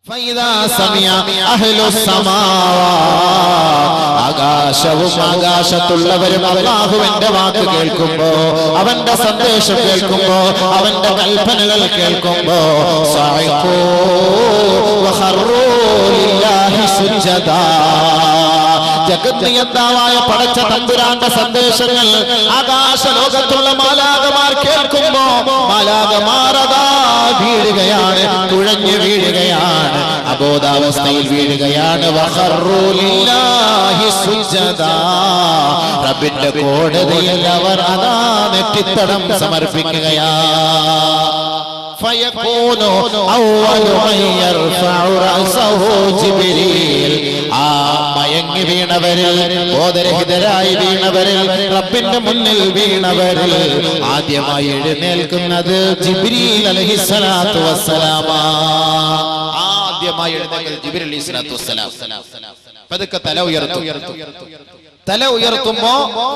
فإذا سمع أهل السماوات ആകാശവും ആകാശത്തുള്ളവരും അള്ളാഹുവിന്റെ വാക്ക് കേൾക്കുമ്പോ അവന്റെ സന്ദേശം കേൾക്കുമ്പോ അവന്റെ കൽപ്പനകൾ കേൾക്കുമ്പോ സഅഖൂ വഖറൂ ലില്ലാഹി സുജ്ജദാ ജഗന്നിയന്താവായ പടച്ച തമ്പുരാന്റെ സന്ദേശങ്ങൾ ആകാശ ലോകത്തുള്ള മാലാകമാർ കേൾക്കുമ്പോ മാലാകമാർ അതാ വീഴുകയാണ് തുഴഞ്ഞു വീഴുകയാണ് അബോധാവസ്ഥയിൽ വീഴുകയാണ് വഖറൂ ലില്ലാഹി സുജ്ജദാ. റബ്ബിന്റെ കോടതിയിൽ അവർ അതാ നെറ്റിത്തടം സമർപ്പിക്കുകയാ فيكون أول من يرفع رأسه جبريل ആ മയങ്ങി വീണവരിൽ ബോധരഹിതരായി വീണവരിൽ റബ്ബിന്റെ മുന്നിൽ വീണവരിൽ ആദ്യമായി എഴുന്നേൽക്കുന്നത് ജിബ്രീൽ അലഹിസ്സലാത്തു വസ്സലാമാ ആദ്യമായി എഴുന്നേൽക്കുന്നത് ജിബ്രീൽ അലഹിസ്സലാത്തു വസ്സലാം പതുക്കെ തല ഉയർത്തും തല ഉയർത്തുമ്പോ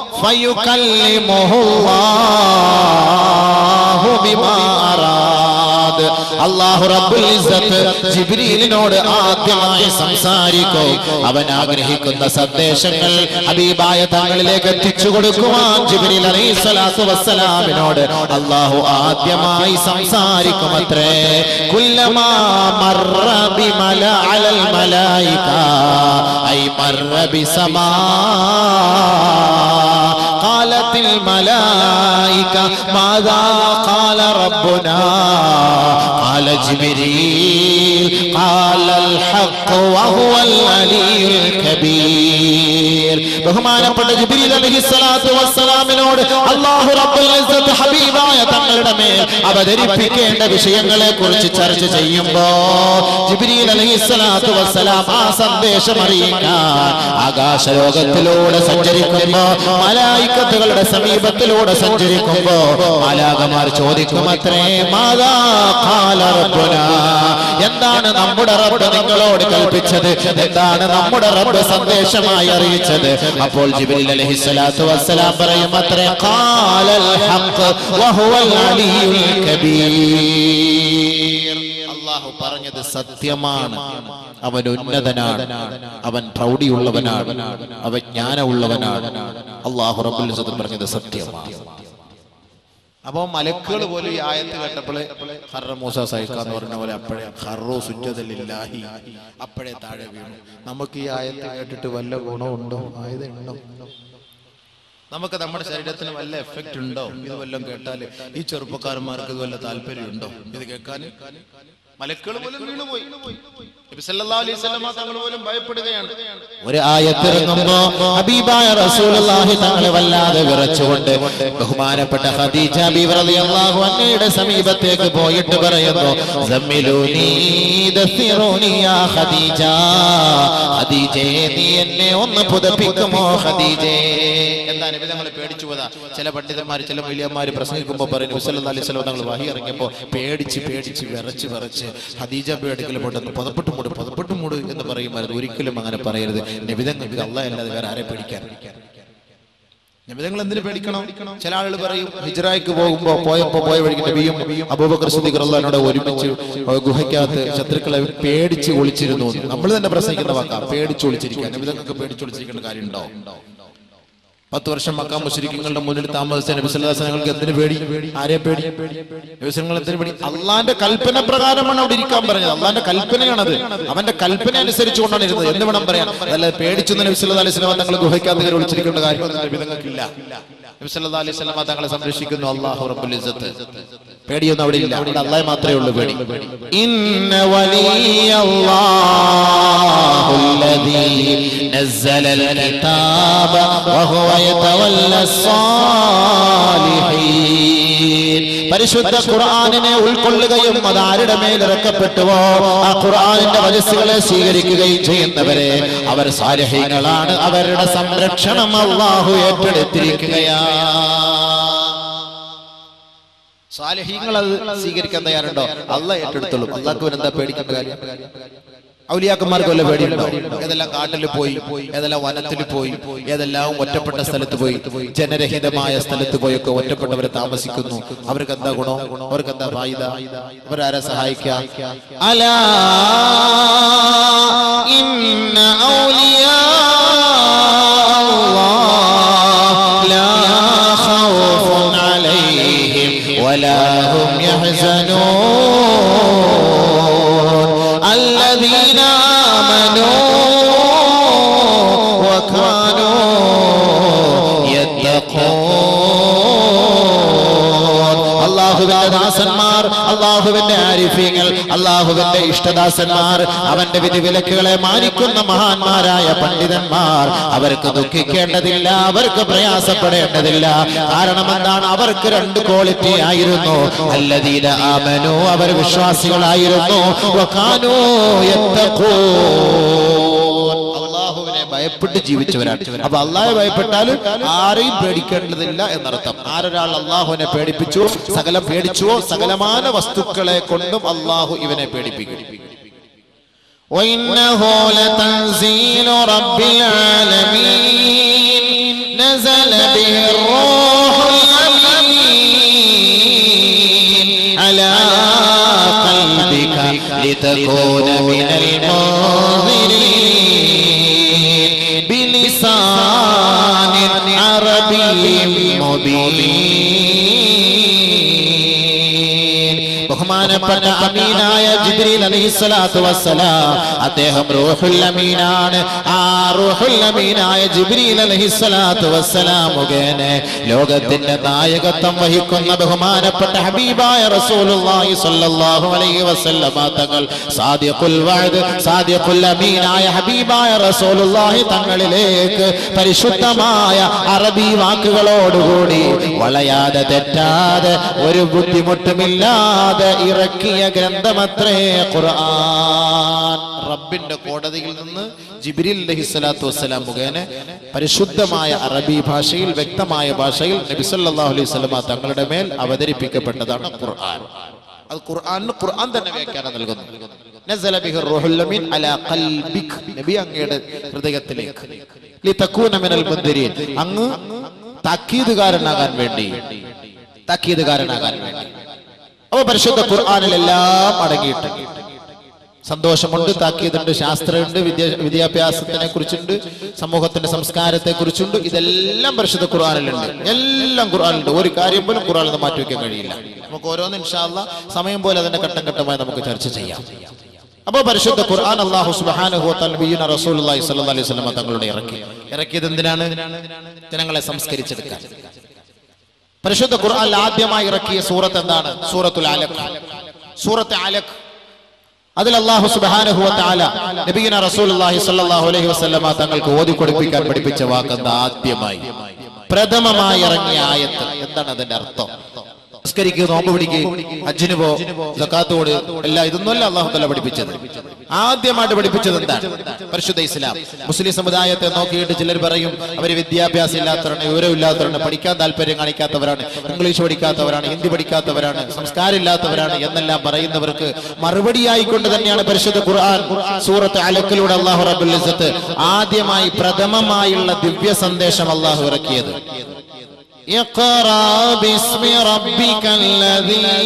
ഫയുകല്ലിമുഹുല്ലാഹു ബിമാ അറാദ്. അല്ലാഹു റബ്ബുൽ ഇസ്സത്ത് ജിബ്രീലിനോട് ആദ്യമായി സംസാരിക്കും അവൻ ആഗ്രഹിക്കുന്ന സന്ദേശങ്ങൾ ഹബീബായ തങ്ങളിലേക്ക് എത്തിച്ചു കൊടുക്കുവാൻ ജിബ്രീൽ അലൈഹിസ്സലാത്തു വസ്സലാമിനോട് അല്ലാഹു ആദ്യമായി സംസാരിക്കും അത്രേ കുല്ലമാ മർറ ബിമല അലൽ മലായിക ഐ മർറ ബിസമാ قالت الملائكة ماذا قال ربنا قال جبريل قال الحق وهو العلي الكبير ബഹുമാനപ്പെട്ട ജിബ്രീൽ അലൈഹിസ്സലാത്തു വസ്സലാമിനോട് അല്ലാഹു റബ്ബുൽ ഇസ്സത്ത് ഹബീബായ തങ്ങളുടെ മേൽ അവതരിപ്പിക്കേണ്ട വിഷയങ്ങളെ കുറിച്ച് ചർച്ച ചെയ്യുമ്പോ ജിബ്രീൽ അലൈഹിസ്സലാത്തു വസ്സലാം ആ സന്ദേശം അറിയിക്കാൻ ആകാശലോകത്തിലൂടെ സഞ്ചരിക്കുമ്പോ മലായിക്കത്തുകളുടെ സമീപത്തിലൂടെ സഞ്ചരിക്കുമ്പോ മാലാകമാർ ചോദിക്കും അത്രേ മാതാ കാല റബ്ബുന എന്താണ് നമ്മുടെ റബ്ബ് നിങ്ങളോട് കൽപ്പിച്ചത് എന്താണ് നമ്മുടെ റബ്ബ് സന്ദേശമായി അറിയിച്ചത് അപ്പോൾ ജിബ്രീൽ അലൈഹിസ്സലാത്തു വസ്സലാം പറയും അത്രേ ഖാലൽ ഹഖ് വഹുവൽ അലിയുൽ കബീർ അല്ലാഹു പറഞ്ഞത് സത്യമാണ് അവൻ ഉന്നതനാണ് അവൻ പ്രൗഢിയുള്ളവനാണ് അവൻ ജ്ഞാനമുള്ളവനാണ് അള്ളാഹു റബ്ബുൽ ഇസ്സത്ത് പറഞ്ഞത് സത്യമാണ് അപ്പോ മലക്കുകൾ പോലും ഈ ആയത്ത് കേട്ടപ്പോഴേ ഹർറ മൂസ സൈക്കാന്ന് പറഞ്ഞ പോലെ അപ്പോഴേ ഹറോ സുജതലില്ലാഹി അപ്പോഴേ താഴെ വീണു നമുക്ക് ഈ ആയത്ത് കേട്ടിട്ട് വല്ല ഗുണമുണ്ടോ ആയത് ഉണ്ടോ നമുക്ക് നമ്മുടെ ശരീരത്തിന് വല്ല എഫക്റ്റ് ഉണ്ടോ ഇത് വല്ലതും കേട്ടാൽ ഈ ചെറുപ്പക്കാരന്മാർക്ക് ഇത് വല്ല താല്പര്യം ഉണ്ടോ ഇത് കേൾക്കാൻ മലക്കുകൾ പോലും വീണുപോയി നബി സല്ലല്ലാഹു അലൈഹി വസല്ലമ തങ്ങൾ പോലും ഭയപ്പെടുകയാണ് ഒരു ആയത്തിറങ്ങുമ്പോ ഹബീബായ റസൂലുള്ളാഹി തങ്ങളെ വല്ലാതെ വിറച്ചുകൊണ്ട് ബഹുമാനപ്പെട്ട ഖദീജ ബീവി റളിയല്ലാഹു അൻഹയുടെ സമീപത്തേക്ക് പോയിട്ട് പറയുന്നു സമ്മിലൂനി ദസ്സിറൂനി യാ ഖദീജ ഖദീജേ നീ എന്നെ ഒന്ന് പുതപ്പിക്കുമോ ഖദീജേ എന്താ നബി തങ്ങളെ പേടിച്ചു പോതാ ചില പണ്ഡിതന്മാർ ചില വലിയന്മാർ പ്രസംഗിക്കുമ്പോൾ പറയും നബി സല്ലല്ലാഹു അലൈഹി വസല്ലം തങ്ങൾ വഹി ഇറങ്ങിയപ്പോൾ പേടിച്ച് പേടിച്ച് വിറച്ച് വിറച്ച് ഖദീജ അടുക്കൽ പോട്ടെന്ന് പുതപ്പെട്ട് മൂട് പുതപ്പെട്ട് മൂട് എന്ന് പറയുമായിരുന്നു ഒരിക്കലും അങ്ങനെ പറയരുത് നബിതങ്ങൾക്ക് അള്ളാഹ് അല്ലാതെ വേറെ ആരെ പേടിക്കാൻ നബിതങ്ങൾ എന്തിനു പേടിക്കണം ചില ആളുകൾ പറയും ഹിജ്റായ്ക്ക് പോകുമ്പോ പോയപ്പോ പോയ വഴിക്ക് നബിയും അബൂബക്കർ സിദ്ദീഖ് റളിയല്ലാഹുവിനോട് ഒരുമിച്ച് ഗുഹയ്ക്കകത്ത് ശത്രുക്കളെ പേടിച്ച് ഒളിച്ചിരുന്നു നമ്മൾ തന്നെ പ്രസംഗിക്കുന്ന വാക്കാ പേടിച്ച് ഒളിച്ചിരിക്കാൻ നബിതങ്ങൾക്ക് പേടിച്ച് ഒളിച്ചിരിക്കേണ്ട കാര്യമുണ്ടോ പത്ത് വർഷം മക്ക മുസ്ലിങ്ങളുടെ മുന്നിൽ താമസിച്ച നബിസ്വല്ലാസനങ്ങൾക്ക് എന്തിനു പേടി ആരെ പേടി നബിസ്വങ്ങൾ എന്തിനു പേടി അള്ളാന്റെ കൽപ്പന പ്രകാരമാണ് അവിടെ ഇരിക്കാൻ പറഞ്ഞത് അള്ളാന്റെ കൽപ്പനയാണത് അവന്റെ കൽപ്പന അനുസരിച്ചുകൊണ്ടാണ് ഇരുന്നത് എന്ന് വേണം പറയാൻ അല്ലാതെ പേടിച്ചൊന്നും നബിസ്വല്ലാ അലൈഹി സ്വലം തങ്ങൾ ഗുഹയ്ക്കകത്ത് കയറി വിളിച്ചിരിക്കേണ്ട കാര്യം നബിതങ്ങൾക്കില്ല നബിസ്വല്ലാ അലൈഹി സ്വലമ തങ്ങളെ സംരക്ഷിക്കുന്നു അള്ളാഹു റബ്ബുൽ ഇസ്സത്ത് പേടിയൊന്നും അവിടെ ഇല്ല അവിടെ അള്ളാഹ് മാത്രമേ ഉള്ളൂ പേടി ഇന്ന വലിയല്ലാഹു الذي نزل الكتاب وهو يتولى الصالحين പരിശുദ്ധ ഖുർആനിനെ ഉൾക്കൊള്ളുകയും അത് ആരുടെ മേൽ ഇറക്കപ്പെട്ടുവോ ആ ഖുർആനിന്റെ വജസ്സുകളെ സ്വീകരിക്കുകയും ചെയ്യുന്നവരെ അവർ സാലിഹീങ്ങളാണ് അവരുടെ സംരക്ഷണം അള്ളാഹു ഏറ്റെടുത്തിരിക്കുകയാണ് സാലിഹീങ്ങൾ അത് സ്വീകരിക്കാൻ തയ്യാറുണ്ടോ അല്ല ഏറ്റെടുത്തോളും അള്ളാഹ്ക്ക് എന്താ പേടിക്കേണ്ട കാര്യം ഔലിയാക്കന്മാർക്ക് വല്ല പേടിയുണ്ടോ ഏതെല്ലാം കാട്ടിൽ പോയി ഏതെല്ലാം വനത്തിൽ പോയി ഏതെല്ലാം ഒറ്റപ്പെട്ട സ്ഥലത്ത് പോയി ജനരഹിതമായ സ്ഥലത്ത് പോയൊക്കെ ഒറ്റപ്പെട്ടവരെ താമസിക്കുന്നു അവർക്ക് എന്താ ഗുണം അവർക്ക് എന്താ ഫായിദ അവരാരെ സഹായിക്കാം അലാ الذين آمنوا وكانوا يتقون അള്ളാഹുവിന്റെ ദാസന്മാർ അള്ളാഹുവിന്റെ ആരിഫ്യങ്ങൾ അള്ളാഹുവിന്റെ ഇഷ്ടദാസന്മാർ അവന്റെ വിധിവിലക്കുകളെ മാനിക്കുന്ന മഹാന്മാരായ പണ്ഡിതന്മാർ അവർക്ക് ദുഃഖിക്കേണ്ടതില്ല അവർക്ക് പ്രയാസപ്പെടേണ്ടതില്ല കാരണം എന്താണ് അവർക്ക് രണ്ട് ക്വാളിറ്റി ആയിരുന്നു അല്ലദീന ആമനു അവർ വിശ്വാസികളായിരുന്നു വകാനൂ യത്തഖൂൻ. അള്ളാഹുവിനെ ഭയപ്പെട്ട് ജീവിച്ചവരാണ് അപ്പൊ അള്ളാഹെ ഭയപ്പെട്ടാലും ആരെയും പേടിക്കേണ്ടതില്ല എന്നർത്ഥം ആരൊരാൾ അള്ളാഹുവിനെ പേടിപ്പിച്ചു സകലം പേടിച്ചുവോ സകലമാന വസ്തുക്കളെ കൊണ്ടും അള്ളാഹു ഇവനെ പേടിപ്പിക്കും وإنه لتنزيل رب العالمين نزل به الروح الأمين على قلبك لتكون من المنذرين بلسان عربي مبين ബഹുമാനപ്പെട്ട അമീനായ ജിബ്രീൽ അലൈഹിസ്സലാത്തു വസ്സലാം അദ്ദേഹം റൂഹുൽ അമീനാണ് ആ റൂഹുൽ അമീനായ ജിബ്രീൽ അലൈഹിസ്സലാത്തു വസ്സലാം മുഖേന ലോകത്തിന്റെ നായകത്വം വഹിക്കുന്ന ബഹുമാനപ്പെട്ട ഹബീബായ റസൂലുള്ളാഹി സ്വല്ലല്ലാഹു അലൈഹി വസല്ലമ തങ്ങൾ സാദിഖുൽ വഅദ് സാദിഖുൽ അമീനായ ഹബീബായ റസൂലുള്ളാഹി തങ്ങളിലേക്ക് പരിശുദ്ധമായ അറബി വാക്കുകളോടുകൂടി വളയാതെ തെറ്റാതെ ഒരു ബുദ്ധിമുട്ടുമില്ലാതെ ഇറക്കിയ ഗ്രന്ഥമത്രേ ഖുർആൻ റബ്ബിന്റെ കോടതിയിൽ നിന്ന് ജിബ്രീൽ അലൈഹിസ്സലാത്തു വസ്സലാം മുഖേന പരിശുദ്ധമായ അറബി ഭാഷയിൽ വ്യക്തമായ ഭാഷയിൽ നബി സല്ലല്ലാഹു അലൈഹി വസല്ലമ തങ്ങളുടെ മേൽ അവതരിപ്പിക്കപ്പെട്ടതാണ് ഖുർആൻ അത് ഖുർആനിന് ഖുർആൻ തന്നെ വ്യാഖ്യാനം നൽകുന്നു നസല ബിഹി റൂഹുൽ അമീൻ അലാ ഖൽബിക് നബി അങ്ങയുടെ ഹൃദയത്തിലേക്ക് ലിതകൂന മിനൽ മുൻദിരീൻ അങ്ങ് താക്കീതുകാരനാകാൻ വേണ്ടി താക്കീതുകാരനാകാൻ വേണ്ടി അപ്പൊ പരിശുദ്ധ ഖുർആനിൽ എല്ലാം അടങ്ങിയിട്ടുണ്ട് സന്തോഷമുണ്ട് താക്കീതുണ്ട് ശാസ്ത്രമുണ്ട് വിദ്യ വിദ്യാഭ്യാസത്തിനെ കുറിച്ചുണ്ട് സമൂഹത്തിന്റെ സംസ്കാരത്തെ കുറിച്ചുണ്ട് ഇതെല്ലാം പരിശുദ്ധ ഖുർആനിലുണ്ട് എല്ലാം ഖുർആനിലുണ്ട് ഒരു കാര്യം പോലും ഖുർആനിൽ നിന്ന് മാറ്റി വെക്കാൻ കഴിയില്ല നമുക്ക് ഓരോന്ന് ഇൻഷാല്ല സമയം പോലെ അതിന്റെ ഘട്ടം ഘട്ടമായി നമുക്ക് ചർച്ച ചെയ്യാം അപ്പൊ പരിശുദ്ധ ഖുർആൻ അള്ളാഹു സുബ്ഹാനഹു വതആല നബിയുന റസൂലുള്ളാഹി സ്വല്ലല്ലാഹി അലൈഹി വസല്ലം തങ്ങളുടെ ഇറക്കി ഇറക്കിയത് എന്തിനാണ് ജനങ്ങളെ സംസ്കരിച്ചെടുക്കാൻ പരിശുദ്ധ ഖുർആൻ ആദ്യമായി ഇറക്കിയ സൂറത്ത് എന്താണ് സൂറത്തുൽ അലഖ് സൂറത്ത് അലഖ് അതിൽ അള്ളാഹു സുബ്ഹാനഹു വതആല നബിയുന റസൂലുള്ളാഹി സ്വല്ലല്ലാഹു അലൈഹി വസല്ലമ തങ്ങൾക്ക് ഓതി കൊടുപ്പിക്കാൻ പഠിപ്പിച്ച വാക്ക് എന്താ ആദ്യമായി പ്രഥമമായി ഇറങ്ങിയ ആയത്ത് എന്താണ് അതിന്റെ അർത്ഥം നിസ്കരിക്കുക നോമ്പ് പിടിക്കുക ഹജ്ജിന് പോ സക്കാത്ത് കൊടു എല്ലാം ഇതൊന്നുമല്ല അള്ളാഹു തല പഠിപ്പിച്ചത് ആദ്യമായിട്ട് പഠിപ്പിച്ചത് എന്താണ് പരിശുദ്ധ ഇസ്ലാം മുസ്ലിം സമുദായത്തെ നോക്കിയിട്ട് ചിലർ പറയും അവര് വിദ്യാഭ്യാസം ഇല്ലാത്തവരാണ് വിവരമില്ലാത്തവരാണ് പഠിക്കാൻ താല്പര്യം കാണിക്കാത്തവരാണ് ഇംഗ്ലീഷ് പഠിക്കാത്തവരാണ് ഹിന്ദി പഠിക്കാത്തവരാണ് സംസ്കാരം ഇല്ലാത്തവരാണ് എന്നെല്ലാം പറയുന്നവർക്ക് മറുപടിയായിക്കൊണ്ട് തന്നെയാണ് പരിശുദ്ധ ഖുർആൻ സൂറത്ത് അലക്കിലൂടെ അള്ളാഹു റബുൽ ഇസ്സത്ത് ആദ്യമായി പ്രഥമമായുള്ള ദിവ്യ സന്ദേശം അള്ളാഹു ഇറക്കിയത് اقرأ باسم ربك الذي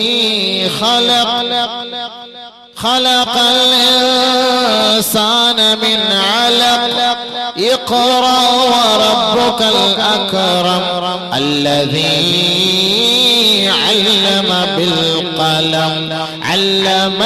خلق خلق الإنسان من علق اقرأ وربك الأكرم الذي علم بالقلم علم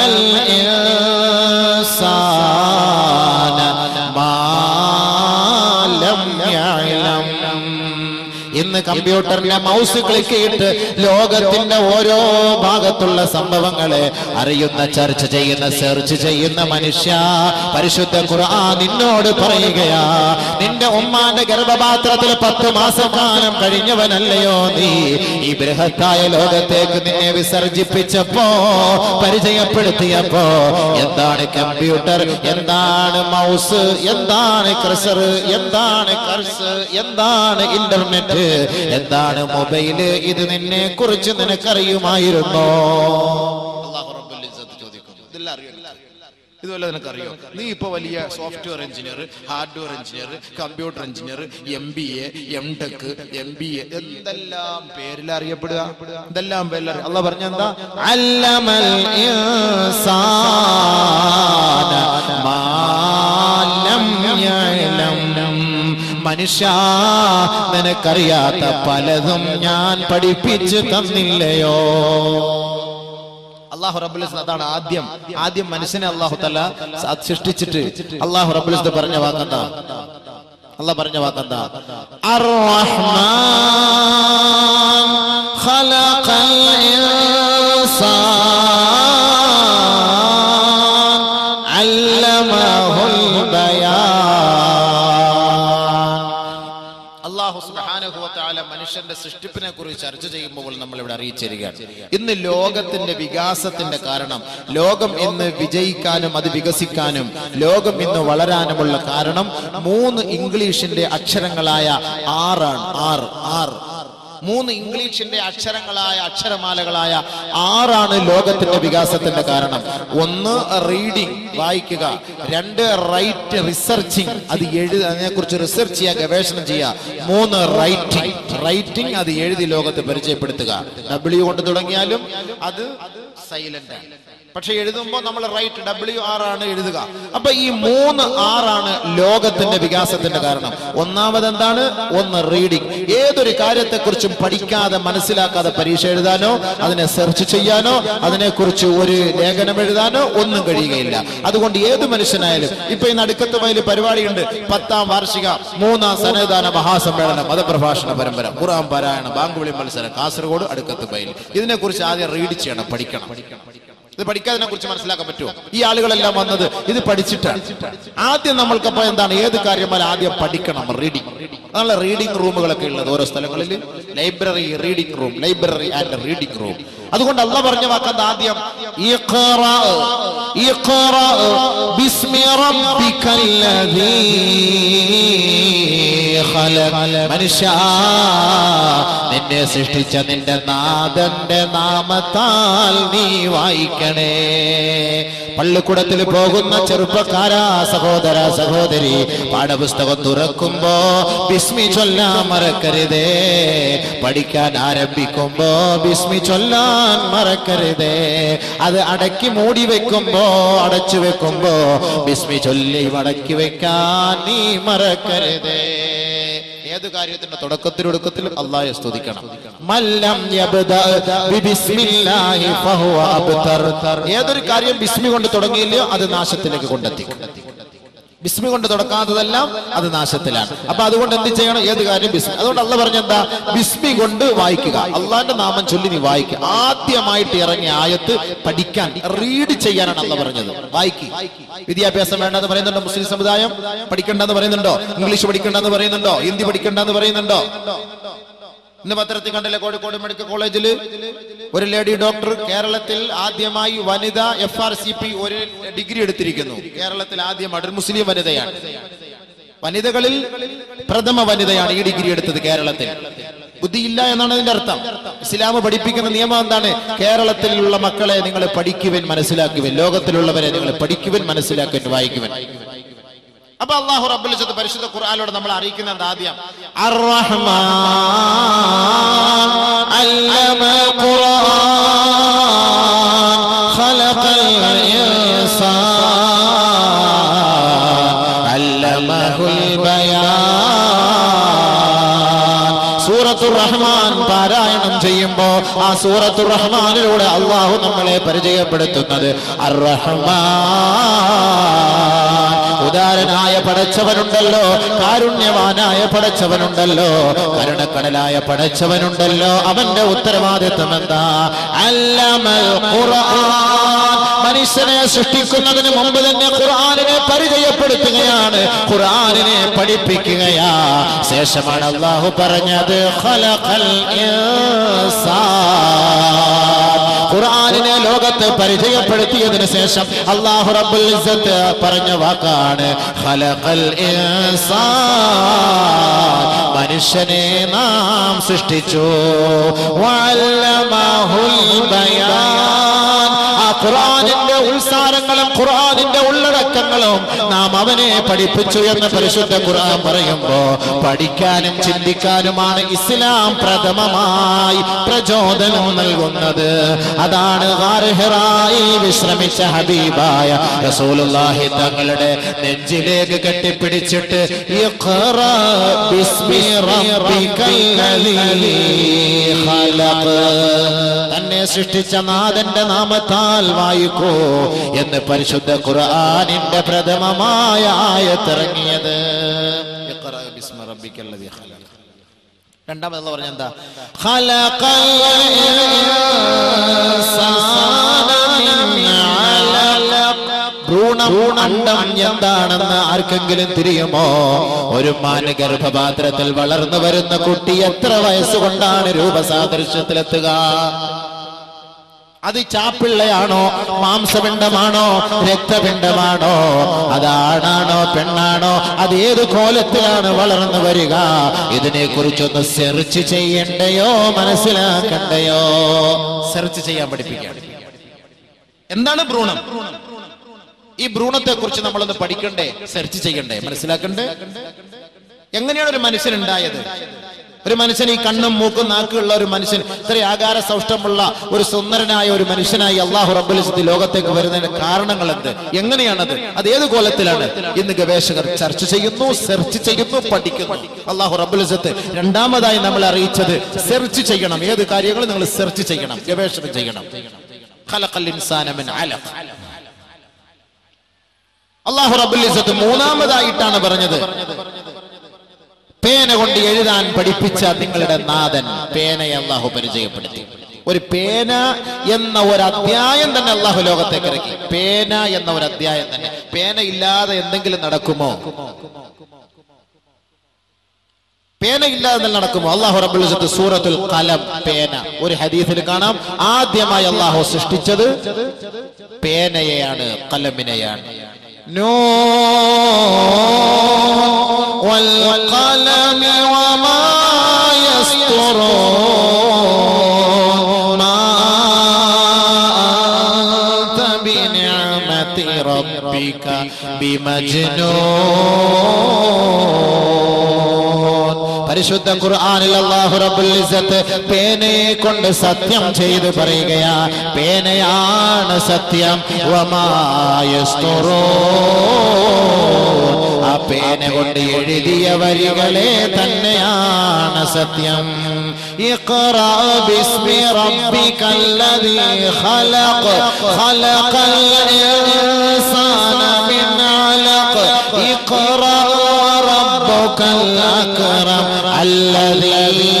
الإنسان ما لم يعلم ഇന്ന് കമ്പ്യൂട്ടറിലെ മൗസ് ക്ലിക്ക് ചെയ്തിട്ട് ലോകത്തിന്റെ ഓരോ ഭാഗത്തുള്ള സംഭവങ്ങളെ അറിയുന്ന ചർച്ച ചെയ്യുന്ന സെർച്ച് ചെയ്യുന്ന മനുഷ്യ പരിശുദ്ധ ഖുർആൻ നിന്നോട് പറയുകയാ നിന്റെ ഉമ്മാന്റെ ഗർഭപാത്രത്തിൽ പത്ത് മാസക്കാലം കഴിഞ്ഞവനല്ലയോ നീ ഈ ബൃഹത്തായ ലോകത്തേക്ക് നിന്നെ വിസർജിപ്പിച്ചപ്പോ പരിചയപ്പെടുത്തിയപ്പോ എന്താണ് കമ്പ്യൂട്ടർ എന്താണ് മൗസ് എന്താണ് ക്രസർ എന്താണ് കർസ് എന്താണ് ഇന്റർനെറ്റ് എന്താണ് മൊബൈല് ഇത് നിന്നെ കുറിച്ച് നിനക്കറിയുമായിരുന്നോ ഇതുപോലെ നിനക്കറിയോ നീ ഇപ്പൊ വലിയ software engineer hardware engineer computer engineer M B A M tech M B A എന്തെല്ലാം പേരിൽ അറിയപ്പെടുക എന്തെല്ലാം പേരിൽ അല്ല പറഞ്ഞെന്താ علم الإنسان ما لم يعلم മനുഷ്യ നിനക്കറിയാത്ത പലതും ഞാൻ പഠിപ്പിച്ചു തന്നില്ലയോ അള്ളാഹു റബ്ബുൽ ഇസ്സത്ത് അതാണ് ആദ്യം ആദ്യം മനുഷ്യനെ അള്ളാഹു തല സൃഷ്ടിച്ചിട്ട് അള്ളാഹു റബ്ബുൽ ഇസ്സത്ത് പറഞ്ഞ വാക്കെന്താ അള്ളാഹ് പറഞ്ഞ വാക്കെന്താ الرحمن خلق الإنسان علمه البيان അള്ളാഹു സുബ്ഹാനഹു വ തആല മനുഷ്യന്റെ സൃഷ്ടിപ്പിനെ കുറിച്ച് ചർച്ച ചെയ്യുമ്പോൾ നമ്മൾ ഇവിടെ അറിയിച്ചിരിക്കുകയാണ് ഇന്ന് ലോകത്തിന്റെ വികാസത്തിന്റെ കാരണം ലോകം ഇന്ന് വിജയിക്കാനും അത് വികസിക്കാനും ലോകം ഇന്ന് വളരാനുമുള്ള കാരണം മൂന്ന് ഇംഗ്ലീഷിന്റെ അക്ഷരങ്ങളായ ആറാണ് ആറ് ആറ് മൂന്ന് ഇംഗ്ലീഷിന്റെ അക്ഷരങ്ങളായ അക്ഷരമാലകളായ ആറാണ് ലോകത്തിന്റെ വികാസത്തിന്റെ കാരണം ഒന്ന് റീഡിംഗ് വായിക്കുക രണ്ട് റൈറ്റ് റിസർച്ചിങ് അത് എഴുതി അതിനെക്കുറിച്ച് റിസർച്ച് ചെയ്യുക ഗവേഷണം ചെയ്യുക മൂന്ന് റൈറ്റിംഗ് റൈറ്റിംഗ് അത് എഴുതി ലോകത്ത് പരിചയപ്പെടുത്തുക ഡബ്ല്യു കൊണ്ട് തുടങ്ങിയാലും അത് സൈലന്റ് ആണ് പക്ഷെ എഴുതുമ്പോൾ നമ്മൾ റൈറ്റ് ഡബ്ല്യു ആർ ആണ് എഴുതുക അപ്പൊ ഈ മൂന്ന് ആറാണ് ലോകത്തിന്റെ വികാസത്തിന്റെ കാരണം ഒന്നാമത് എന്താണ് ഒന്ന് റീഡിംഗ് ഏതൊരു കാര്യത്തെക്കുറിച്ചും പഠിക്കാതെ മനസ്സിലാക്കാതെ പരീക്ഷ എഴുതാനോ അതിനെ സെർച്ച് ചെയ്യാനോ അതിനെക്കുറിച്ച് ഒരു ലേഖനം എഴുതാനോ ഒന്നും കഴിയുകയില്ല അതുകൊണ്ട് ഏത് മനുഷ്യനായാലും ഇപ്പൊ ഈ നടുക്കത്ത് വയല് പരിപാടിയുണ്ട് പത്താം വാർഷിക മൂന്നാം സന്നദ്ധാന മഹാസമ്മേളനം മതപ്രഭാഷണ പരമ്പര ഖുറാൻ പാരായണം ബാങ്കുവിളി മത്സരം കാസർഗോഡ് അടുക്കത്ത് വയൽ ഇതിനെക്കുറിച്ച് ആദ്യം റീഡ് ചെയ്യണം പഠിക്കണം ഇത് പഠിക്കാതിനെ കുറിച്ച് മനസ്സിലാക്കാൻ പറ്റുമോ ഈ ആളുകളെല്ലാം വന്നത് ഇത് പഠിച്ചിട്ടാണ് ആദ്യം നമ്മൾക്കപ്പോ എന്താണ് ഏത് കാര്യമായാലും ആദ്യം പഠിക്കണം റീഡിംഗ് അതാണ് റീഡിംഗ് റൂമുകളൊക്കെ ഉള്ളത് ഓരോ സ്ഥലങ്ങളിൽ library reading room library and reading room അതുകൊണ്ട് അല്ല പറഞ്ഞ വാക്കത് ആദ്യം اقرأ اقرأ باسم ربك الذي خلق മനുഷ്യ നിന്നെ സൃഷ്ടിച്ച നിന്റെ നാഥന്റെ നാമത്താൽ നീ വായിക്കണേ പള്ളിക്കൂടത്തിൽ പോകുന്ന ചെറുപ്പക്കാരാ സഹോദര സഹോദരി പാഠപുസ്തകം തുറക്കുമ്പോ ബിസ്മി ചൊല്ലാൻ മറക്കരുതേ പഠിക്കാൻ ആരംഭിക്കുമ്പോ ബിസ്മി ചൊല്ലാൻ മറക്കരുതേ അത് അടക്കി മൂടി വെക്കുമ്പോ അടച്ചു വെക്കുമ്പോ ബിസ്മി ചൊല്ലി മടക്കി വെക്കാൻ നീ മറക്കരുതേ ഏത് കാര്യത്തിന്റെ തുടക്കത്തിലും ഒടുക്കത്തിലും അള്ളാഹെ സ്തുതിക്കണം മല്ലം യബ്ദഅ ബിബിസ്മില്ലാഹി ഫഹുവ അബ്തർ ഏതൊരു കാര്യം ബിസ്മി കൊണ്ട് തുടങ്ങിയില്ലയോ അത് നാശത്തിലേക്ക് കൊണ്ടെത്തിക്കും ബിസ്മി കൊണ്ട് തുടക്കാത്തതെല്ലാം അത് നാശത്തിലാണ് അപ്പൊ അതുകൊണ്ട് എന്ത് ചെയ്യണം ഏത് കാര്യം ബിസ്മി അതുകൊണ്ട് അള്ള പറഞ്ഞ എന്താ ബിസ്മി കൊണ്ട് വായിക്കുക അള്ളാന്റെ നാമം ചൊല്ലി നീ വായിക്കുക ആദ്യമായിട്ട് ഇറങ്ങിയ ആയത്ത് പഠിക്കാൻ റീഡ് ചെയ്യാനാണ് അള്ള പറഞ്ഞത് വായിക്കുക വിദ്യാഭ്യാസം വേണ്ടെന്ന് പറയുന്നുണ്ടോ മുസ്ലിം സമുദായം പഠിക്കണ്ടെന്ന് പറയുന്നുണ്ടോ ഇംഗ്ലീഷ് പഠിക്കണ്ടെന്ന് പറയുന്നുണ്ടോ ഹിന്ദി പഠിക്കണ്ടെന്ന് പറയുന്നുണ്ടോ ഇന്ന് പത്രത്തിൽ കണ്ടില്ലേ കോഴിക്കോട് മെഡിക്കൽ കോളേജിൽ ഒരു ലേഡി ഡോക്ടർ കേരളത്തിൽ ആദ്യമായി വനിത എഫ് ആർ സി പി ഒരു ഡിഗ്രി എടുത്തിരിക്കുന്നു കേരളത്തിൽ ആദ്യം ഒരു മുസ്ലിം വനിതയാണ് വനിതകളിൽ പ്രഥമ വനിതയാണ് ഈ ഡിഗ്രി എടുത്തത് കേരളത്തിൽ ബുദ്ധിയില്ല എന്നാണ് അതിന്റെ അർത്ഥം ഇസ്ലാം പഠിപ്പിക്കുന്ന നിയമം എന്താണ് കേരളത്തിലുള്ള മക്കളെ നിങ്ങൾ പഠിക്കുവൻ മനസ്സിലാക്കുവൻ ലോകത്തിലുള്ളവരെ നിങ്ങൾ പഠിക്കുവൻ മനസ്സിലാക്കുവൻ വായിക്കുവൻ അപ്പൊ അള്ളാഹു റബ്ബുൽ ഇസ്സത്ത് പരിശുദ്ധ ഖുർആനിലൂടെ നമ്മൾ അറിയിക്കുന്നത് ആദ്യം الرحمن علم القرآن خلق الإنسان علمه البيان സൂറത്തുർ റഹ്മാൻ പാരായണം ചെയ്യുമ്പോ ആ സൂറത്തുർ റഹ്മാനിലൂടെ അള്ളാഹു നമ്മളെ പരിചയപ്പെടുത്തുന്നത് അർ റഹ്മാൻ ഉദാരനായ പടച്ചവനുണ്ടല്ലോ കാരുണ്യവാനായ പടച്ചവനുണ്ടല്ലോ കരുണക്കടലായ പടച്ചവനുണ്ടല്ലോ അവന്റെ ഉത്തരവാദിത്വം എന്താ അല്ലമൽ ഖുർആൻ മനുഷ്യനെ സൃഷ്ടിക്കുന്നതിന് മുമ്പ് തന്നെ ഖുർആനിനെ പരിചയപ്പെടുത്തുകയാണ് ഖുർആനിനെ പഠിപ്പിക്കുകയാ ശേഷമാണ് അള്ളാഹു പറഞ്ഞത് ഖലഖൽ ഇൻസാൻ ഖുർആനിനെ ലോകത്ത് പരിചയപ്പെടുത്തിയതിനു ശേഷം അള്ളാഹു റബ്ബുൽ ഇസ്സത്ത് പറഞ്ഞ വാക്കാണ് ഖലഖൽ ഇൻസാൻ മനുഷ്യനെ നാം സൃഷ്ടിച്ചു വഅല്ലമഹുൽ ബയാൻ ആ ഖുർആനിന്റെ ഉത്സാരങ്ങളും ഖുർആനിന്റെ ഉള്ളടക്കങ്ങളും നാം അവനെ പഠിപ്പിച്ചു എന്ന് പരിശുദ്ധ ഖുർആൻ പറയുമ്പോ പഠിക്കാനും ചിന്തിക്കാനുമാണ് ഇസ്ലാം പ്രഥമമായി പ്രചോദനം നൽകുന്നത് അതാണ് ഗാർഹിറായി വിശ്രമിച്ച ഹബീബായ റസൂലുള്ളാഹി തങ്ങളുടെ നെഞ്ചിലേക്ക് കെട്ടിപ്പിടിച്ചിട്ട് ഇഖ്റ ബിസ്മി റബ്ബിക്കൽ ലദീ ഖലഖ് തന്റെ നിന്നെ സൃഷ്ടിച്ച നാഥന്റെ നാമത്താൽ വായിക്കൂ എന്ന് പരിശുദ്ധ ഖുർആനിന്റെ പ്രഥമമായ ആയത്തിറങ്ങിയത് ഇഖ്റ ബിസ്മ റബ്ബിക്കല്ലദീ ഖലഖ് രണ്ടാമത് പറഞ്ഞ എന്താ ഖലഖൽ ഇൻസാന മിൻ അലഖ്. ഭ്രൂണം അണ്ടം എന്താണെന്ന് ആർക്കെങ്കിലും തിരിയുമോ ഒരു മാന് ഗർഭപാത്രത്തിൽ വളർന്നു വരുന്ന കുട്ടി എത്ര വയസ്സുകൊണ്ടാണ് രൂപസാദൃശ്യത്തിലെത്തുക അത് ചാപ്പിള്ളയാണോ മാംസപിണ്ഡമാണോ രക്തപിണ്ഡമാണോ അതാണാണോ പെണ്ണാണോ അത് ഏത് കോലത്തിലാണ് വളർന്നു വരിക ഇതിനെ കുറിച്ചൊന്ന് സെർച്ച് ചെയ്യണ്ടയോ മനസ്സിലാക്കണ്ടയോ സെർച്ച് ചെയ്യാൻ പഠിപ്പിക്കാം എന്താണ് ഭ്രൂണം ഈ ഭ്രൂണത്തെ കുറിച്ച് നമ്മളൊന്ന് പഠിക്കണ്ടേ സെർച്ച് ചെയ്യണ്ടേ മനസ്സിലാക്കണ്ടേ എങ്ങനെയാണ് ഒരു മനുഷ്യൻ ഉണ്ടായത് ഒരു മനുഷ്യൻ ഈ കണ്ണും മൂക്കും നാക്കുള്ള ഒരു മനുഷ്യൻ ഇത്ര ആകാര സൗഷ്ടമുള്ള ഒരു സുന്ദരനായ ഒരു മനുഷ്യനായി അള്ളാഹു റബ്ബുലിസത്തി ലോകത്തേക്ക് വരുന്നതിന്റെ കാരണങ്ങൾ എന്ത് എങ്ങനെയാണത് അത് ഏത് കോലത്തിലാണ് ഇന്ന് ഗവേഷകർ ചർച്ച ചെയ്യുന്നു സെർച്ച് ചെയ്യുന്നു പഠിക്കുന്നു അള്ളാഹു റബ്ബുലിസത്ത് രണ്ടാമതായി നമ്മൾ അറിയിച്ചത് സെർച്ച് ചെയ്യണം ഏത് കാര്യങ്ങളും നിങ്ങൾ സെർച്ച് ചെയ്യണം ഗവേഷണം ചെയ്യണം ഖലഖൽ ഇൻസാന മിൻ അലഖ് അള്ളാഹു റബ്ബുലിസത്ത് മൂന്നാമതായിട്ടാണ് പറഞ്ഞത് പേന കൊണ്ട് എഴുതാൻ പഠിപ്പിച്ച നിങ്ങളുടെ നാഥൻ പേനയെ അള്ളാഹു പരിചയപ്പെടുത്തി ഒരു പേന എന്ന ഒരു അധ്യായം തന്നെ അള്ളാഹു ലോകത്തേക്ക് ഇറക്കി പേന എന്ന ഒരു അധ്യായം തന്നെ പേന ഇല്ലാതെ എന്തെങ്കിലും നടക്കുമോ പേന ഇല്ലാതെ എന്തെങ്കിലും നടക്കുമോ അള്ളാഹു റബ്ബുൽ ഇസ്സത്ത് സൂറത്തുൽ ഖലം പേന ഒരു ഹദീസിൽ കാണാം ആദ്യമായി അള്ളാഹു സൃഷ്ടിച്ചത് പേനയെയാണ് കലമിനെയാണ് നോ والقلم وما يسطرون ما أنت بنعمة ربك بمجنون പരിശുദ്ധ ഖുർആനിൽ അല്ലാഹു റബ്ബുൽ ഇസ്സത്ത് പേനയെ കൊണ്ട് സത്യം ചെയ്ത് പറയുകയാ പേനയാണ് സത്യം വമാ യസ്തുറൂൻ. ആ പേന കൊണ്ട് എഴുതിയ വരികളെ തന്നെയാണ് സത്യം اقرأ باسم ربك الذي خلق خلق الإنسان من علق اقرأ ربك الأكرم الذي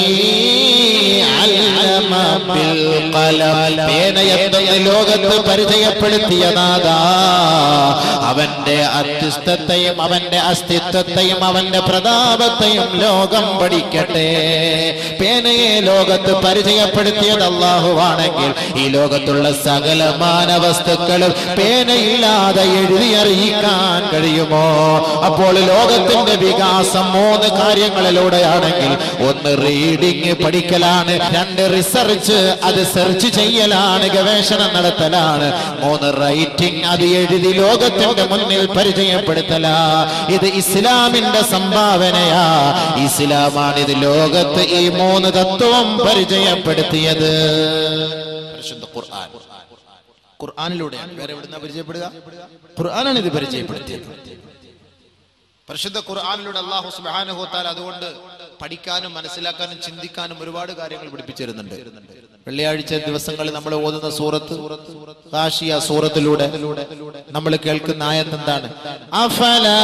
علم بالقلم പേന എന്തെന്ന് ലോകത്ത് പരിചയപ്പെടുത്തിയ നാദാ അവന്റെ അത്യസ്തത്തെയും അവന്റെ അസ്തിത്വത്തെയും അവന്റെ പ്രതാപത്തെയും ലോകം പഠിക്കട്ടെ പേനയെ ലോകത്ത് പരിചയപ്പെടുത്തിയത് അള്ളാഹുവാണെങ്കിൽ ഈ ലോകത്തുള്ള സകല മാനവസ്തുക്കളും പേനയില്ലാതെ എഴുതി അറിയിക്കാൻ കഴിയുമോ അപ്പോൾ ലോകത്തിന്റെ വികാസം മൂന്ന് കാര്യങ്ങളിലൂടെയാണെങ്കിൽ ഒന്ന് റീഡിങ് പഠിക്കലാണ് രണ്ട് റിസർച്ച് അത് സെർച്ച് ചെയ്യലാണ് ഗവേഷണം നടത്തലാണ് മൂന്ന് റൈറ്റിംഗ് അത് എഴുതി ലോകത്തിന്റെ മുന്നിൽ പരിചയപ്പെടുത്തലാ ഇത് ഇസ്ലാമിന്റെ സംഭാവനയാ ഇസ്ലാമാണ് ഇത് ലോകത്ത് ഈ മൂന്ന് തത്വം പരിചയപ്പെടുത്തിയത് പരിശുദ്ധ ഖുർആൻ ഖുർആനിലൂടെയാണ് വേറെ എവിടുന്ന പരിചയപ്പെടുക ഖുർആനാണ് ഇത് പരിചയപ്പെടുത്തിയത് പരിശുദ്ധ ഖുർആനിലൂടെ അള്ളാഹു സുബ്ഹാനഹു തആല അതുകൊണ്ട് പഠിക്കാനും മനസ്സിലാക്കാനും ചിന്തിക്കാനും ഒരുപാട് കാര്യങ്ങൾ പഠിപ്പിച്ചിരുന്നുണ്ട് വെള്ളിയാഴ്ച ദിവസങ്ങളിൽ നമ്മൾ ഓതുന്ന സൂറത്ത് കാശിയ സൂറത്തിലൂടെ നമ്മൾ കേൾക്കുന്ന ആയത്ത് എന്താണ് أفلا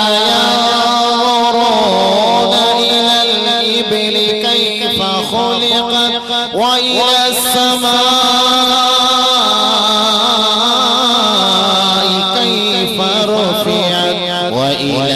ينظرون إلى الإبل كيف خلقت وإلى السماء كيف رفعت وإلى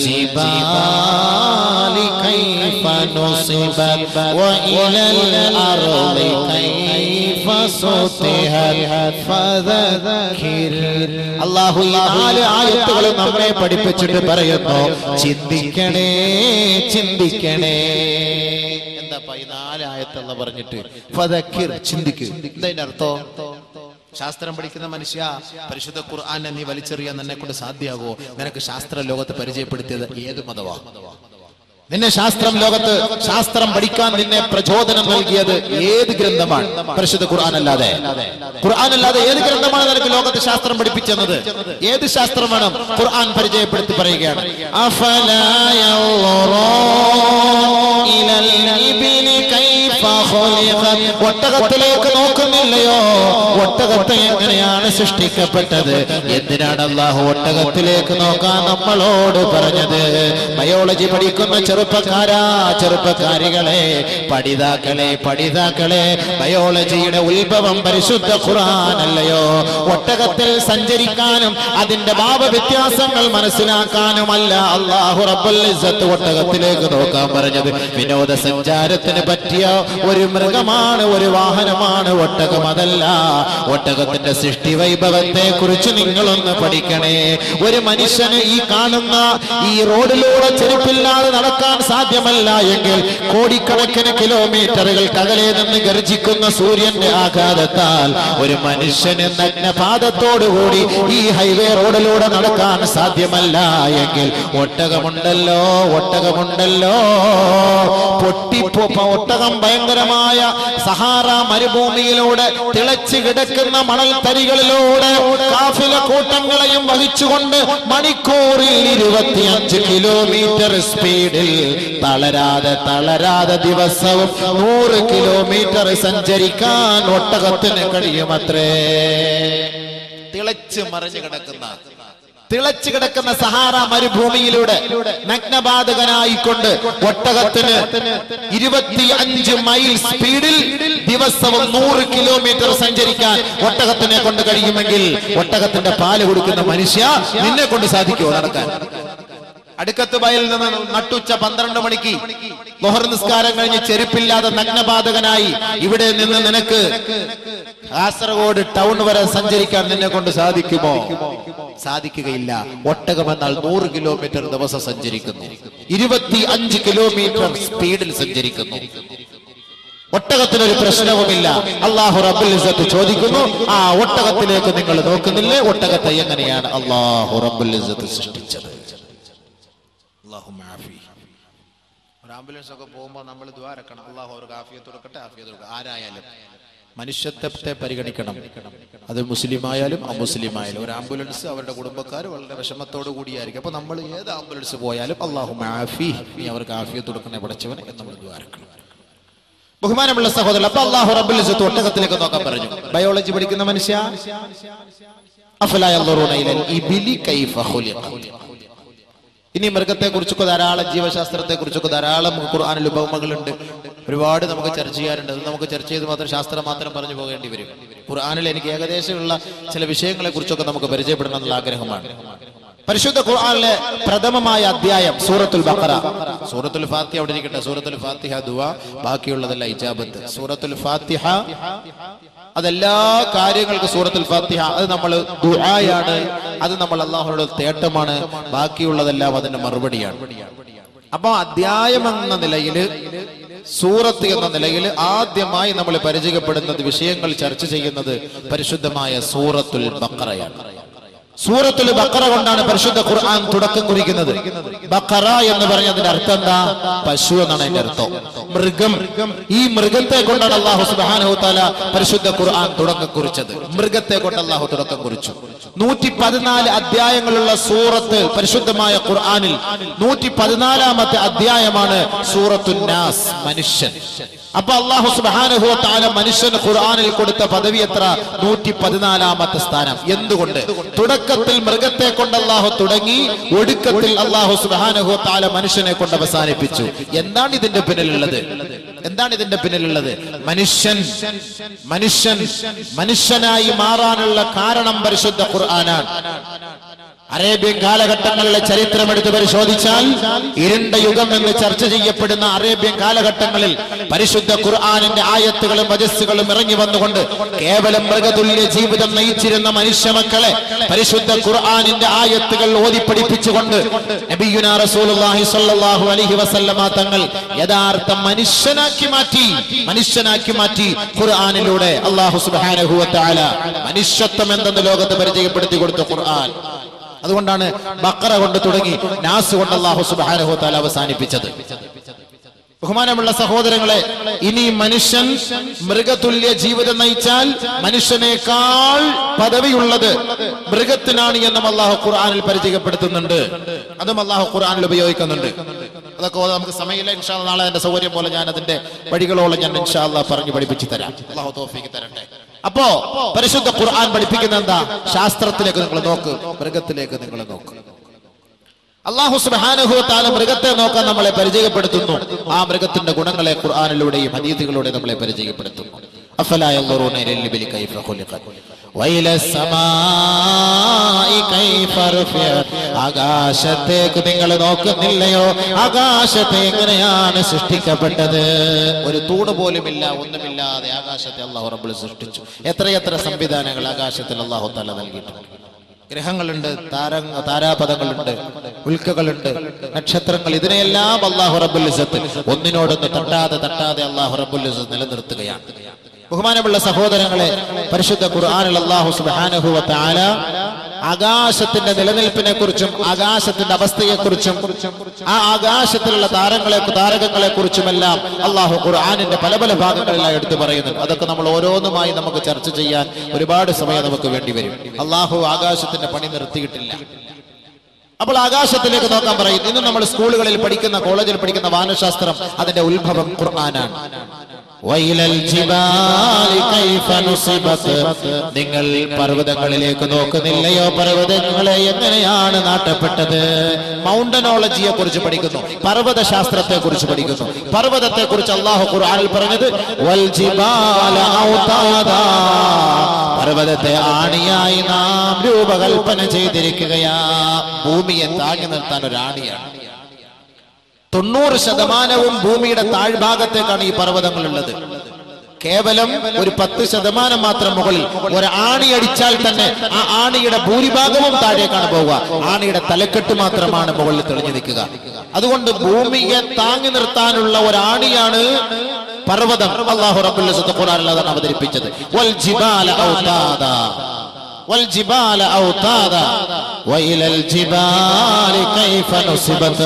الجبال كيف نصبت وإلى الأرض كيف سطحت فذكر അള്ളാഹു ഈ നാല് ആയത്തുകൾ നമ്മെ പഠിപ്പിച്ചിട്ട് പറയുന്നു ചിന്തിക്കണേ ചിന്തിക്കണേ എന്താ ഈ നാല് ആയത്തുള്ള പറഞ്ഞിട്ട് ഫദക്കിർ ചിന്തിക്ക് എന്താ അതിന്റെ അർത്ഥം ശാസ്ത്രം പഠിക്കുന്ന മനുഷ്യ പരിശുദ്ധ ഖുർആനെ നീ വലിച്ചെറിയാൻ നിന്നെ കൊണ്ട് സാധ്യമാകോ നിനക്ക് ശാസ്ത്ര ലോകത്ത് പരിചയപ്പെടുത്തിയത് ഏത് മതവാ നിന്നെ ശാസ്ത്രം ലോകത്ത് ശാസ്ത്രം പഠിക്കാൻ നിന്നെ പ്രചോദനം നൽകിയത് ഏത് ഗ്രന്ഥമാണ് പരിശുദ്ധ ഖുർആൻ അല്ലാതെ ഖുർആൻ അല്ലാതെ ഏത് ഗ്രന്ഥമാണ് നിനക്ക് ലോകത്ത് ശാസ്ത്രം പഠിപ്പിച്ചത് ഏത് ശാസ്ത്രമാണ് ഖുർആൻ പരിചയപ്പെടുത്തി പറയുകയാണ് അഫലാ യൻളുറൂന ഇലൽ ഇബ്ലി കൈഫ ഖുലിഖത് ഒട്ടകത്തിലേക്ക് നോക്കുന്നില്ലയോ ഒട്ടകത്തെ എങ്ങനെയാണ് സൃഷ്ടിക്കപ്പെട്ടത് എന്തിനാണ് അള്ളാഹു ഒട്ടകത്തിലേക്ക് നോക്കാൻ നമ്മളോട് പറഞ്ഞത് ബയോളജി പഠിക്കുന്ന ചെറുപ്പക്കാരാ ചെറുപ്പക്കാരികളെ പഠിതാക്കളെ പഠിതാക്കളെ ബയോളജിയുടെ ഉത്ഭവം പരിശുദ്ധ ഖുർആൻ അല്ലയോ ഒട്ടകത്തിൽ സഞ്ചരിക്കാനും അതിന്റെ ഭാവവ്യത്യാസങ്ങൾ മനസ്സിലാക്കാനുമല്ല അള്ളാഹു റബ്ബുൽ ഇസ്സത്ത് ഒട്ടകത്തിലേക്ക് നോക്കാൻ പറഞ്ഞത് വിനോദസഞ്ചാരത്തിന് പറ്റിയ ഒരു മൃഗമാണ് ഒരു വാഹനമാണ് ഒട്ടകം അതല്ല ഒട്ടകത്തിന്റെ സൃഷ്ടി വൈഭവത്തെ കുറിച്ച് നിങ്ങളൊന്ന് പഠിക്കണേ ഒരു മനുഷ്യന് ഈ കാണുന്ന ഈ റോഡിലൂടെ ചെരുപ്പില്ലാതെ നടക്കാൻ സാധ്യമല്ല എങ്കിൽ കോടിക്കണക്കിന് കിലോമീറ്ററുകൾക്ക് അകലെ നിന്ന് ഗർജിക്കുന്ന സൂര്യന്റെ ആഘാതത്താൽ ഒരു മനുഷ്യന് നഗ്നപാദത്തോടുകൂടി ഈ ഹൈവേ റോഡിലൂടെ നടക്കാൻ സാധ്യമല്ല എങ്കിൽ ഒട്ടകമുണ്ടല്ലോ ഒട്ടകമുണ്ടല്ലോ പൊട്ടിപ്പോ ഒട്ടകം ഭയങ്കരമായ സഹാറ മരുഭൂമിയിലൂടെ തിളച്ചു കിടക്കുന്ന മണൽ തരികളിലൂടെ കാഫില കൂട്ടങ്ങളെയും വഹിച്ചുകൊണ്ട് മണിക്കൂറിൽ ഇരുപത്തിയഞ്ച് കിലോമീറ്റർ സ്പീഡിൽ തളരാതെ തളരാതെ ദിവസവും നൂറ് കിലോമീറ്റർ സഞ്ചരിക്കാൻ ഒട്ടകത്തിന് കഴിയുമത്രേ തിളച്ച് മറിഞ്ഞു കിടക്കുന്ന തിളച്ചു കിടക്കുന്ന സഹാറ മരുഭൂമിയിലൂടെ നഗ്നബാധകനായിക്കൊണ്ട് ഒട്ടകത്തിന് ഇരുപത്തി അഞ്ച് മൈൽ സ്പീഡിൽ ദിവസവും നൂറ് കിലോമീറ്റർ സഞ്ചരിക്കാൻ ഒട്ടകത്തിനെ കൊണ്ട് കഴിയുമെങ്കിൽ ഒട്ടകത്തിന്റെ പാല് കൊടുക്കുന്ന മനുഷ്യ നിന്നെ കൊണ്ട് സാധിക്കുമോ നടക്കാൻ അടുക്കത്ത് വയലിൽ നിന്ന് നട്ടുച്ച പന്ത്രണ്ട് മണിക്ക് ലൊഹർ നിസ്കാരം കഴിഞ്ഞ് ചെരുപ്പില്ലാതെ നഗ്നബാധകനായി ഇവിടെ നിന്ന് നിനക്ക് കാസർഗോഡ് ടൗൺ വരെ സഞ്ചരിക്കാൻ നിന്നെ കൊണ്ട് സാധിക്കുമോ സാധിക്കുകയില്ല ഒട്ടകം എന്നാൽ നൂറ് കിലോമീറ്റർ ദിവസം സഞ്ചരിക്കുന്നു ഇരുപത്തി അഞ്ച് കിലോമീറ്റർ സ്പീഡിൽ സഞ്ചരിക്കുന്നു ഒട്ടകത്തിനൊരു പ്രശ്നവുമില്ല അള്ളാഹു റബ്ബുൽ ഇസ്സത്ത് ചോദിക്കുന്നു ആ ഒട്ടകത്തിലേക്ക് നിങ്ങൾ നോക്കുന്നില്ലേ ഒട്ടകത്തെ എങ്ങനെയാണ് അള്ളാഹു റബ്ബുൽ ഇസ്സത്ത് സൃഷ്ടിച്ചത് അള്ളാഹു മാഫി ഒരു ആംബുലൻസ് ഒക്കെ പോകുമ്പോൾ നമ്മൾ ദ്വാരക്കണം അള്ളാഹു അവർക്ക് ആഫിയത്ത് കൊടുക്കട്ടെ ആഫിയത്ത് കൊടുക്കട്ടെ ആരായാലും മനുഷ്യത്വത്തെ പരിഗണിക്കണം അത് മുസ്ലിം ആയാലും അമുസ്ലിം ആയാലും ഒരു ആംബുലൻസ് അവരുടെ കുടുംബക്കാർ വളരെ വിഷമത്തോടു കൂടിയായിരിക്കും അപ്പൊ നമ്മൾ ഏത് ആംബുലൻസ് പോയാലും അള്ളാഹു മാഫി നീ അവർക്ക് ആഫിയത്ത് കൊടുക്കണേ പഠിച്ചവനെ എന്ന് നമ്മൾ ദ്വാരക്കണം ബഹുമാനമുള്ള സഹോദരൻ അപ്പൊ അള്ളാഹു റബ്ബുൽ ഇസ്സത്ത് ഒട്ടകത്തിലേക്ക് നോക്കാൻ പറഞ്ഞു ബയോളജി പഠിക്കുന്ന മനുഷ്യ അഫലാ യൻദുറൂന ഇലൽ ഇബിലി കൈഫ ഖുലിഖത് ഇനി മൃഗത്തെ കുറിച്ചൊക്കെ ധാരാളം ജീവശാസ്ത്രത്തെ കുറിച്ചൊക്കെ ധാരാളം ഖുർആാനിൽ ഉപമകളുണ്ട് ഒരുപാട് നമുക്ക് ചർച്ച ചെയ്യാറുണ്ട് അത് നമുക്ക് ചർച്ച ചെയ്ത് മാത്രം ശാസ്ത്രം മാത്രം പറഞ്ഞു പോകേണ്ടി വരും ഖുർആാനിൽ എനിക്ക് ഏകദേശമുള്ള ചില വിഷയങ്ങളെ കുറിച്ചൊക്കെ നമുക്ക് പരിചയപ്പെടണം എന്നുള്ള ആഗ്രഹമാണ് പരിശുദ്ധ ഖുർആനിലെ പ്രഥമമായ അധ്യായം സൂറത്തുൽ ബഖറ സൂറത്തുൽ ഫാത്തിഹ അവിടെ ഇരിക്കട്ടെ സൂറത്തുൽ ഫാത്തിഹ ദുവ ബാക്കിയുള്ളതല്ല ഇജാബത്ത് സൂറത്തുൽ ഫാത്തിഹ അതെല്ലാ കാര്യങ്ങൾക്കും സൂറത്തുൽ ഫാത്തിഹ അത് നമ്മൾ ദുആയാണ് അത് നമ്മൾ അള്ളാഹുനോട് തേട്ടമാണ് ബാക്കിയുള്ളതെല്ലാം അതിന്റെ മറുപടിയാണ് അപ്പൊ അധ്യായം എന്ന നിലയിൽ സൂറത്ത് എന്ന നിലയിൽ ആദ്യമായി നമ്മൾ പരിചയപ്പെടുന്നത് വിഷയങ്ങൾ ചർച്ച ചെയ്യുന്നത് പരിശുദ്ധമായ സൂറത്തുൽ ബക്കറയാണ് സൂറത്തുൽ ബക്കറ കൊണ്ടാണ് പരിശുദ്ധ ഖുർആൻ തുടക്കം കുറിക്കുന്നത് ബക്കറ എന്ന് പറഞ്ഞതിന്റെ അർത്ഥം എന്താ പശു എന്നാണ് അതിന്റെ അർത്ഥം മൃഗം ഈ മൃഗത്തെ കൊണ്ടാണ് അള്ളാഹു സുബാനഹു താല പരിശുദ്ധ ഖുർആൻ തുടക്കം കുറിച്ചത് മൃഗത്തെ കൊണ്ട് അള്ളാഹു തുടക്കം കുറിച്ചു നൂറ്റി പതിനാല് അധ്യായങ്ങളുള്ള സൂറത്ത് പരിശുദ്ധമായ ഖുർആനിൽ നൂറ്റി പതിനാലാമത്തെ അധ്യായമാണ് സൂറത്തുൻ നാസ് മനുഷ്യൻ അപ്പൊ അള്ളാഹു സുബാനഹു താല മനുഷ്യന് ഖുർആനിൽ കൊടുത്ത പദവി എത്ര നൂറ്റി പതിനാലാമത്തെ സ്ഥാനം എന്തുകൊണ്ട് തുടക്കത്തിൽ മൃഗത്തെ കൊണ്ട് അള്ളാഹു തുടങ്ങി ഒടുക്കത്തിൽ അള്ളാഹു സുബാനഹു താല മനുഷ്യനെ കൊണ്ട് അവസാനിപ്പിച്ചു എന്താണ് ഇതിന്റെ പിന്നിലുള്ളത് എന്താണ് ഇതിന്റെ പിന്നിലുള്ളത് മനുഷ്യൻ മനുഷ്യൻ മനുഷ്യനായി മാറാനുള്ള കാരണം പരിശുദ്ധ ഖുർആനാണ് അറേബ്യൻ കാലഘട്ടങ്ങളിലെ ചരിത്രം എടുത്ത് പരിശോധിച്ചാൽ ഇരുണ്ട യുഗം എന്ന് ചർച്ച ചെയ്യപ്പെടുന്ന അറേബ്യൻ കാലഘട്ടങ്ങളിൽ പരിശുദ്ധ ഖുർആാനിന്റെ ആയത്തുകളും വജസ്സുകളും ഇറങ്ങി വന്നുകൊണ്ട് കേവലം മൃഗതുല്യ ജീവിതം നയിച്ചിരുന്ന മനുഷ്യ മക്കളെ പരിശുദ്ധ ഖുർആാനിന്റെ ആയത്തുകൾ ഓതിപ്പടിപ്പിച്ചുകൊണ്ട് നബിയുന റസൂലുള്ളാഹി സ്വല്ലല്ലാഹു അലൈഹി വസല്ലമ തങ്ങൾ യഥാർത്ഥ മനുഷ്യനാക്കി മാറ്റി മനുഷ്യനാക്കി മാറ്റി ഖുർആാനിലൂടെ അള്ളാഹു സുബ്ഹാനഹു വ തആല മനുഷ്യത്വം എന്തെന്ന് ലോകത്ത് പരിചയപ്പെടുത്തി കൊടുത്ത ഖുർആൻ അതുകൊണ്ടാണ് ബക്കറ കൊണ്ട് തുടങ്ങി നാസ് കൊണ്ട് അള്ളാഹു സുബാനഹു താല അവസാനിപ്പിച്ചത് ബഹുമാനമുള്ള സഹോദരങ്ങളെ ഇനി മനുഷ്യൻ മൃഗതുല്യ ജീവിതം നയിച്ചാൽ മനുഷ്യനേക്കാൾ പദവിയുള്ളത് മൃഗത്തിനാണ് എന്നും അള്ളാഹു ഖുർആനിൽ പരിചയപ്പെടുത്തുന്നുണ്ട് അതും അള്ളാഹു ഖുർആനിൽ ഉപയോഗിക്കുന്നുണ്ട് അതൊക്കെ ഓതാൻ നമുക്ക് സമയമില്ല ഇൻഷാ അല്ലാ നാളെ എന്റെ സൗകര്യം പോലെ ഞാൻ അതിന്റെ വഴികളോളം ഞാൻ ഇൻഷാ അല്ലാ പറഞ്ഞു പഠിപ്പിച്ചു തരാം അള്ളാഹു തോഫിക്ക് തരട്ടെ അപ്പോ പരിശുദ്ധ ഖുർആൻ പഠിപ്പിക്കുന്ന എന്താ ശാസ്ത്രത്തിലേക്ക് നിങ്ങൾ നോക്ക് മൃഗത്തിലേക്ക് നിങ്ങൾ നോക്ക് അള്ളാഹു സുബ്ഹാനഹു താല മൃഗത്തെ നോക്കാൻ നമ്മളെ പരിചയപ്പെടുത്തുന്നു ആ മൃഗത്തിന്റെ ഗുണങ്ങളെ ഖുർആനിലൂടെയും ഹദീസുകളിലൂടെ നമ്മളെ പരിചയപ്പെടുത്തുന്നു അഫലാ യൻദുറൂന ഇലൽ ഇബ്ലി കൈഫ ഖുലിഖത് വഇല സമാഇ കൈഫ റുഫിഅത് ആകാശത്തേക്ക് നിങ്ങൾ നോക്കുന്നില്ലയോ ആകാശത്തെ എങ്ങനെയാണ് സൃഷ്ടിക്കപ്പെട്ടത് ഒരു തൂണ് പോലുമില്ല ഒന്നുമില്ലാതെ ആകാശത്തെ അള്ളാഹു റബ്ബുൽ സൃഷ്ടിച്ചു എത്രയെത്ര സംവിധാനങ്ങൾ ആകാശത്തിൽ അള്ളാഹു തല നൽകിയിട്ടുണ്ട് ഗ്രഹങ്ങളുണ്ട് താര താരാപഥങ്ങളുണ്ട് ഉൽക്കകളുണ്ട് നക്ഷത്രങ്ങൾ ഇതിനെയെല്ലാം അള്ളാഹു റബ്ബുൽ ഇസ്സത്ത് ഒന്നിനോടൊന്ന് തട്ടാതെ തട്ടാതെ അള്ളാഹു റബ്ബുൽ ഇസ്സത്ത് നിലനിർത്തുകയാണ് ബഹുമാനമുള്ള സഹോദരങ്ങളെ പരിശുദ്ധ ഖുർആനിൽ അള്ളാഹു സുബ്ഹാനഹു വ തആല ആകാശത്തിന്റെ നിലനിൽപ്പിനെ കുറിച്ചും ആകാശത്തിന്റെ അവസ്ഥയെക്കുറിച്ചും ആ ആകാശത്തിലുള്ള താരങ്ങളെ താരകങ്ങളെ കുറിച്ചുമെല്ലാം അള്ളാഹു ഖുർആനിന്റെ പല പല ഭാഗങ്ങളിലായി എടുത്തു പറയുന്നു അതൊക്കെ നമ്മൾ ഓരോന്നുമായി നമുക്ക് ചർച്ച ചെയ്യാൻ ഒരുപാട് സമയം നമുക്ക് വേണ്ടി വരും അള്ളാഹു ആകാശത്തിന്റെ പണി നിർത്തിയിട്ടില്ല അപ്പോൾ ആകാശത്തിലേക്ക് നോക്കാൻ പറയും ഇന്ന് നമ്മൾ സ്കൂളുകളിൽ പഠിക്കുന്ന കോളേജിൽ പഠിക്കുന്ന വാനശാസ്ത്രം അതിന്റെ ഉത്ഭവം ഖുർആനാണ് വൈലൽ ജിബാലി കൈഫ നുസിബത്. നിങ്ങൾ പർവ്വതങ്ങളിലേക്ക് നോക്കുന്നില്ലയോ പർവ്വതങ്ങളെ എങ്ങനെയാണ് നാട്ടപ്പെട്ടത് മൗണ്ടനോളജിയെ കുറിച്ച് പഠിക്കുന്നു പർവ്വത ശാസ്ത്രത്തെ കുറിച്ച് പഠിക്കുന്നു പർവ്വതത്തെ കുറിച്ച് അള്ളാഹു ഖുർആനിൽ പറഞ്ഞത് വൽ ജിബാല ഔതാദാ. പർവ്വതത്തെ ആണിയായി നാം രൂപകൽപ്പന ചെയ്തിരിക്കുകയാ ഭൂമിയെ താങ്ങി നിർത്താൻ ഒരു ആണിയാണ് തൊണ്ണൂറ് ശതമാനവും ഭൂമിയുടെ താഴ്ഭാഗത്തേക്കാണ് ഈ പർവ്വതങ്ങളുള്ളത് കേവലം ഒരു പത്ത് ശതമാനം മാത്രം മുകളിൽ ഒരു ആണി അടിച്ചാൽ തന്നെ ആ ആണിയുടെ ഭൂരിഭാഗവും താഴേക്കാണ് പോവുക ആണിയുടെ തലക്കെട്ട് മാത്രമാണ് മുകളിൽ തെളിഞ്ഞു നിൽക്കുക അതുകൊണ്ട് ഭൂമിയെ താങ്ങി നിർത്താനുള്ള ഒരു ആണിയാണ് പർവ്വതം അള്ളാഹു റബ്ബുൽ ഇസ്സത്ത് ഖുർആനിൽ അതാണ് അവതരിപ്പിച്ചത് വൽ ജിബാല ഔതാദാ വൽ ജിബാല ഔതാദാ വഇലൽ ജിബാലി കൈഫ നുസിബത്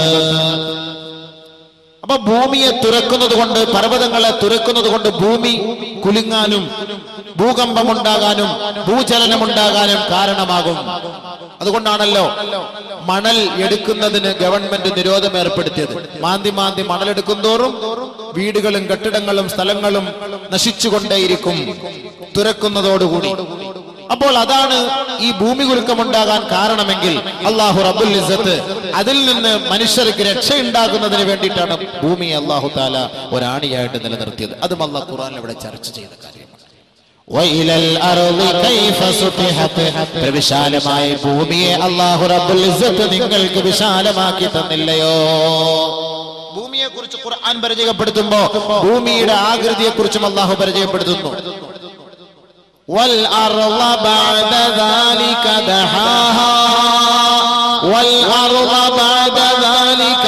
അപ്പൊ ഭൂമിയെ തുറക്കുന്നത് കൊണ്ട് പർവ്വതങ്ങളെ തുറക്കുന്നത് കൊണ്ട് ഭൂമി കുലുങ്ങാനും ഭൂകമ്പമുണ്ടാകാനും ഭൂചലനമുണ്ടാകാനും കാരണമാകും അതുകൊണ്ടാണല്ലോ മണൽ എടുക്കുന്നതിന് ഗവൺമെന്റ് നിരോധനം ഏർപ്പെടുത്തിയത് മാന്തി മാന്തി മണലെടുക്കും തോറും വീടുകളും കെട്ടിടങ്ങളും സ്ഥലങ്ങളും നശിച്ചുകൊണ്ടേയിരിക്കും തുറക്കുന്നതോടുകൂടി അപ്പോൾ അതാണ് ഈ ഭൂമി കുലുക്കമുണ്ടാകാൻ കാരണമെങ്കിൽ അള്ളാഹു റബ്ബുൽ ഇസ്സത്ത് അതിൽ നിന്ന് മനുഷ്യർക്ക് രക്ഷയുണ്ടാകുന്നതിന് വേണ്ടിയിട്ടാണ് ഭൂമിയെ അള്ളാഹു താല ഒരാണിയായിട്ട് നിലനിർത്തിയത് അതും അള്ളാഹ് ഖുർആനിൽ ഇവിടെ ചർച്ച ചെയ്ത കാര്യമാണ് വഇലൽ അർളി കൈഫ സുതിഹത് വിശാലമായ ഭൂമിയെ അല്ലാഹു റബ്ബുൽ ഇസ്സത്ത് നിങ്ങൾക്ക് വിശാലമാക്കി തന്നില്ലയോ ഭൂമിയെ കുറിച്ച് ഖുർആൻ പരിചയപ്പെടുത്തുമ്പോ ഭൂമിയുടെ ആകൃതിയെ കുറിച്ചും അള്ളാഹു പരിചയപ്പെടുത്തുന്നു والأرض بعد ذلك دحاها والأرض بعد ذلك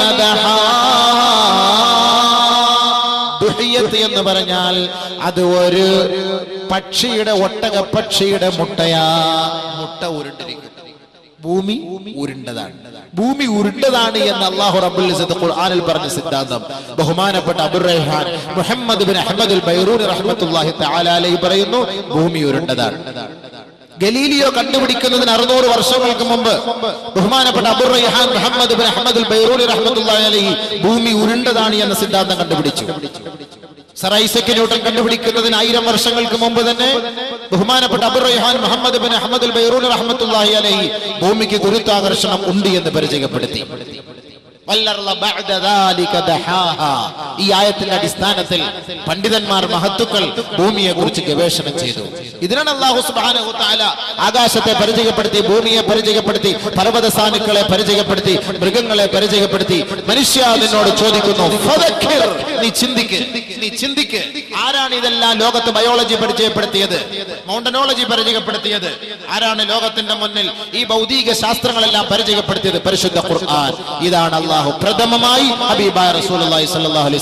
دحاها ദുഹിയത്ത് എന്ന് പറഞ്ഞാൽ അത് ഒരു പക്ഷിയുടെ ഒട്ടക പക്ഷിയുടെ മുട്ടയാ മുട്ട ഉരുണ്ടിരിക്കും ഭൂമി ഉരുണ്ടതാണ് ഭൂമി ഉരുണ്ടതാണ് എന്ന് അള്ളാഹു റബ്ബുൽ ഇസ്സത്ത് ഖുർആനിൽ പറഞ്ഞ സിദ്ധാന്തം ബഹുമാനപ്പെട്ട Abur Rahman Muhammad bin Ahmad Biruni റഹ്മത്തുള്ളാഹി തആല അലൈഹി പറയുന്നു ഭൂമി ഉരുണ്ടതാണ് ഗലീലിയോ കണ്ടുപിടിക്കുന്നതിന് അറുന്നൂറ് വർഷങ്ങൾക്ക് മുമ്പ് ബഹുമാനപ്പെട്ട Abur Rayhan Muhammad bin Ahmad Biruni റഹ്മത്തുള്ളാഹി അലൈഹി ഭൂമി ഉരുണ്ടതാണ് എന്ന സിദ്ധാന്തം കണ്ടുപിടിച്ചു സർ ഐസക് ന്യൂട്ടൺ കണ്ടുപിടിക്കുന്നതിന് ആയിരം വർഷങ്ങൾക്ക് മുമ്പ് തന്നെ ബഹുമാനപ്പെട്ട Abur Rayhan Muhammad bin Ahmad al Birun റഹ്മത്തുള്ളാഹി അലൈഹി ഭൂമിക്ക് ഗുരുത്വാകർഷണം ഉണ്ട് എന്ന് പരിചയപ്പെടുത്തി വല്ലർള ബഅദ ദാലിക ദഹാഹാ. ഈ ആയത്തിന്റെ അടിസ്ഥാനത്തിൽ പണ്ഡിതന്മാർ മഹത്തുക്കൾ ഭൂമിയെ കുറിച്ച് ഗവേഷണം ചെയ്തു ഇതിനാണ് അള്ളാഹു സുബ്ഹാനഹു തആല ആകാശത്തെ പരിചയപ്പെടുത്തി ഭൂമിയെ പരിചയപ്പെടുത്തി പർവ്വത സാനുക്കളെ പരിചയപ്പെടുത്തി മൃഗങ്ങളെ പരിചയപ്പെടുത്തി മനുഷ്യ നിന്നോട് ചോദിക്കുന്നു ഫദക്കിർ. നീ ചിന്തിക്ക് നീ ചിന്തിക്ക് ആരാണ് ഇതെല്ലാം ലോകത്ത് ബയോളജി പരിചയപ്പെടുത്തിയത് മൗണ്ടനോളജി പരിചയപ്പെടുത്തിയത് ആരാണ് ലോകത്തിന്റെ മുന്നിൽ ഈ ഭൗതിക ശാസ്ത്രങ്ങളെല്ലാം പരിചയപ്പെടുത്തിയത് പരിശുദ്ധ ഖുർആൻ ഇതാണ് അള്ളാഹു പ്രഥമമായി ഹബീബായ റസൂലുള്ളാഹി സ്വല്ലല്ലാഹു അലൈഹി വസല്ലം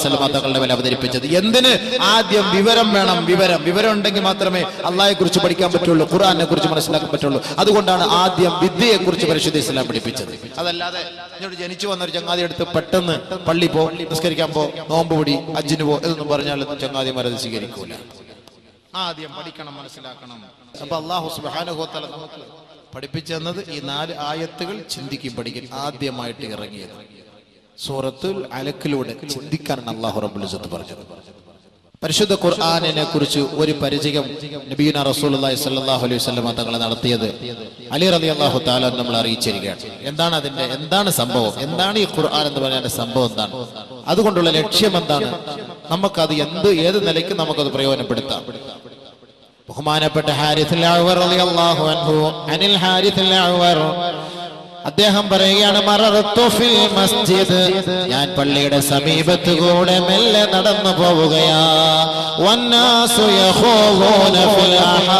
വസല്ലം തങ്ങളുടെ മേൽ അവതരിപ്പിച്ചത് എന്തിന് ആദ്യം വിവരം വേണം വിവരം വിവരം ഉണ്ടെങ്കിൽ മാത്രമേ അള്ളാഹിനെ കുറിച്ച് പഠിക്കാൻ പറ്റുള്ളൂ ഖുർആനെ കുറിച്ച് മനസ്സിലാക്കാൻ പറ്റുള്ളൂ അതുകൊണ്ടാണ് ആദ്യം വിദ്യയെ കുറിച്ച് പരിശുദ്ധ ഇസ്ലാം പഠിപ്പിച്ചത് അതല്ലാതെ ഇങ്ങോട്ട് ജനിച്ചു വന്ന ഒരു ചങ്ങാതി എടുത്ത് പെട്ടെന്ന് പള്ളി പോ നിസ്കരിക്കാൻ പോ നോമ്പ് പൊടി അജ്ജിന് പോ എന്നൊന്നും പറഞ്ഞാൽ ചങ്ങാതിമാരത് സ്വീകരിക്കൂല ആദ്യം പഠിക്കണം മനസ്സിലാക്കണം അപ്പൊ അള്ളാഹു സുബാനുഹോത്തല നമുക്ക് പഠിപ്പിച്ചു തന്നത് ഈ നാല് ആയത്തുകൾ ചിന്തിക്കും പഠിക്കും ആദ്യമായിട്ട് ഇറങ്ങിയത് സൂറത്തുൽ അലക്കിലൂടെ ചിന്തിക്കാനാണ് അള്ളാഹു റബ്ബുൽ ഇസ്സത്ത് പറഞ്ഞത് പരിശുദ്ധ ഖുർആാനിനെ കുറിച്ച് ഒരു പരിചയം നബീന റസൂലുള്ളാഹി സ്വല്ലല്ലാഹു അലൈഹി വസല്ലം തങ്ങൾ നടത്തിയത് അലി റളിയല്ലാഹു തആല നമ്മൾ അറിയിച്ചിരിക്കുകയാണ് എന്താണ് അതിന്റെ എന്താണ് സംഭവം എന്താണ് ഈ ഖുർആൻ എന്ന് പറയുന്ന സംഭവം എന്താണ് അതുകൊണ്ടുള്ള ലക്ഷ്യം എന്താണ് നമുക്കത് എന്ത് ഏത് നിലയ്ക്ക് നമുക്കത് പ്രയോജനപ്പെടുത്താം ബഹുമാനപ്പെട്ട ഹാരിസ് റളിയല്ലാഹു അൻഹു അനിൽ ഹാരിസ് അഅ്വർ അദ്ദേഹം പറയുകയാണ് മററത്തു ഫിൽ മസ്ജിദ് ഞാൻ പള്ളിയുടെ സമീപത്ത് കൂടെ മെല്ലെ നടന്നു പോവുകയാ വന്നാസു യഖൂലൂന ഫിൽ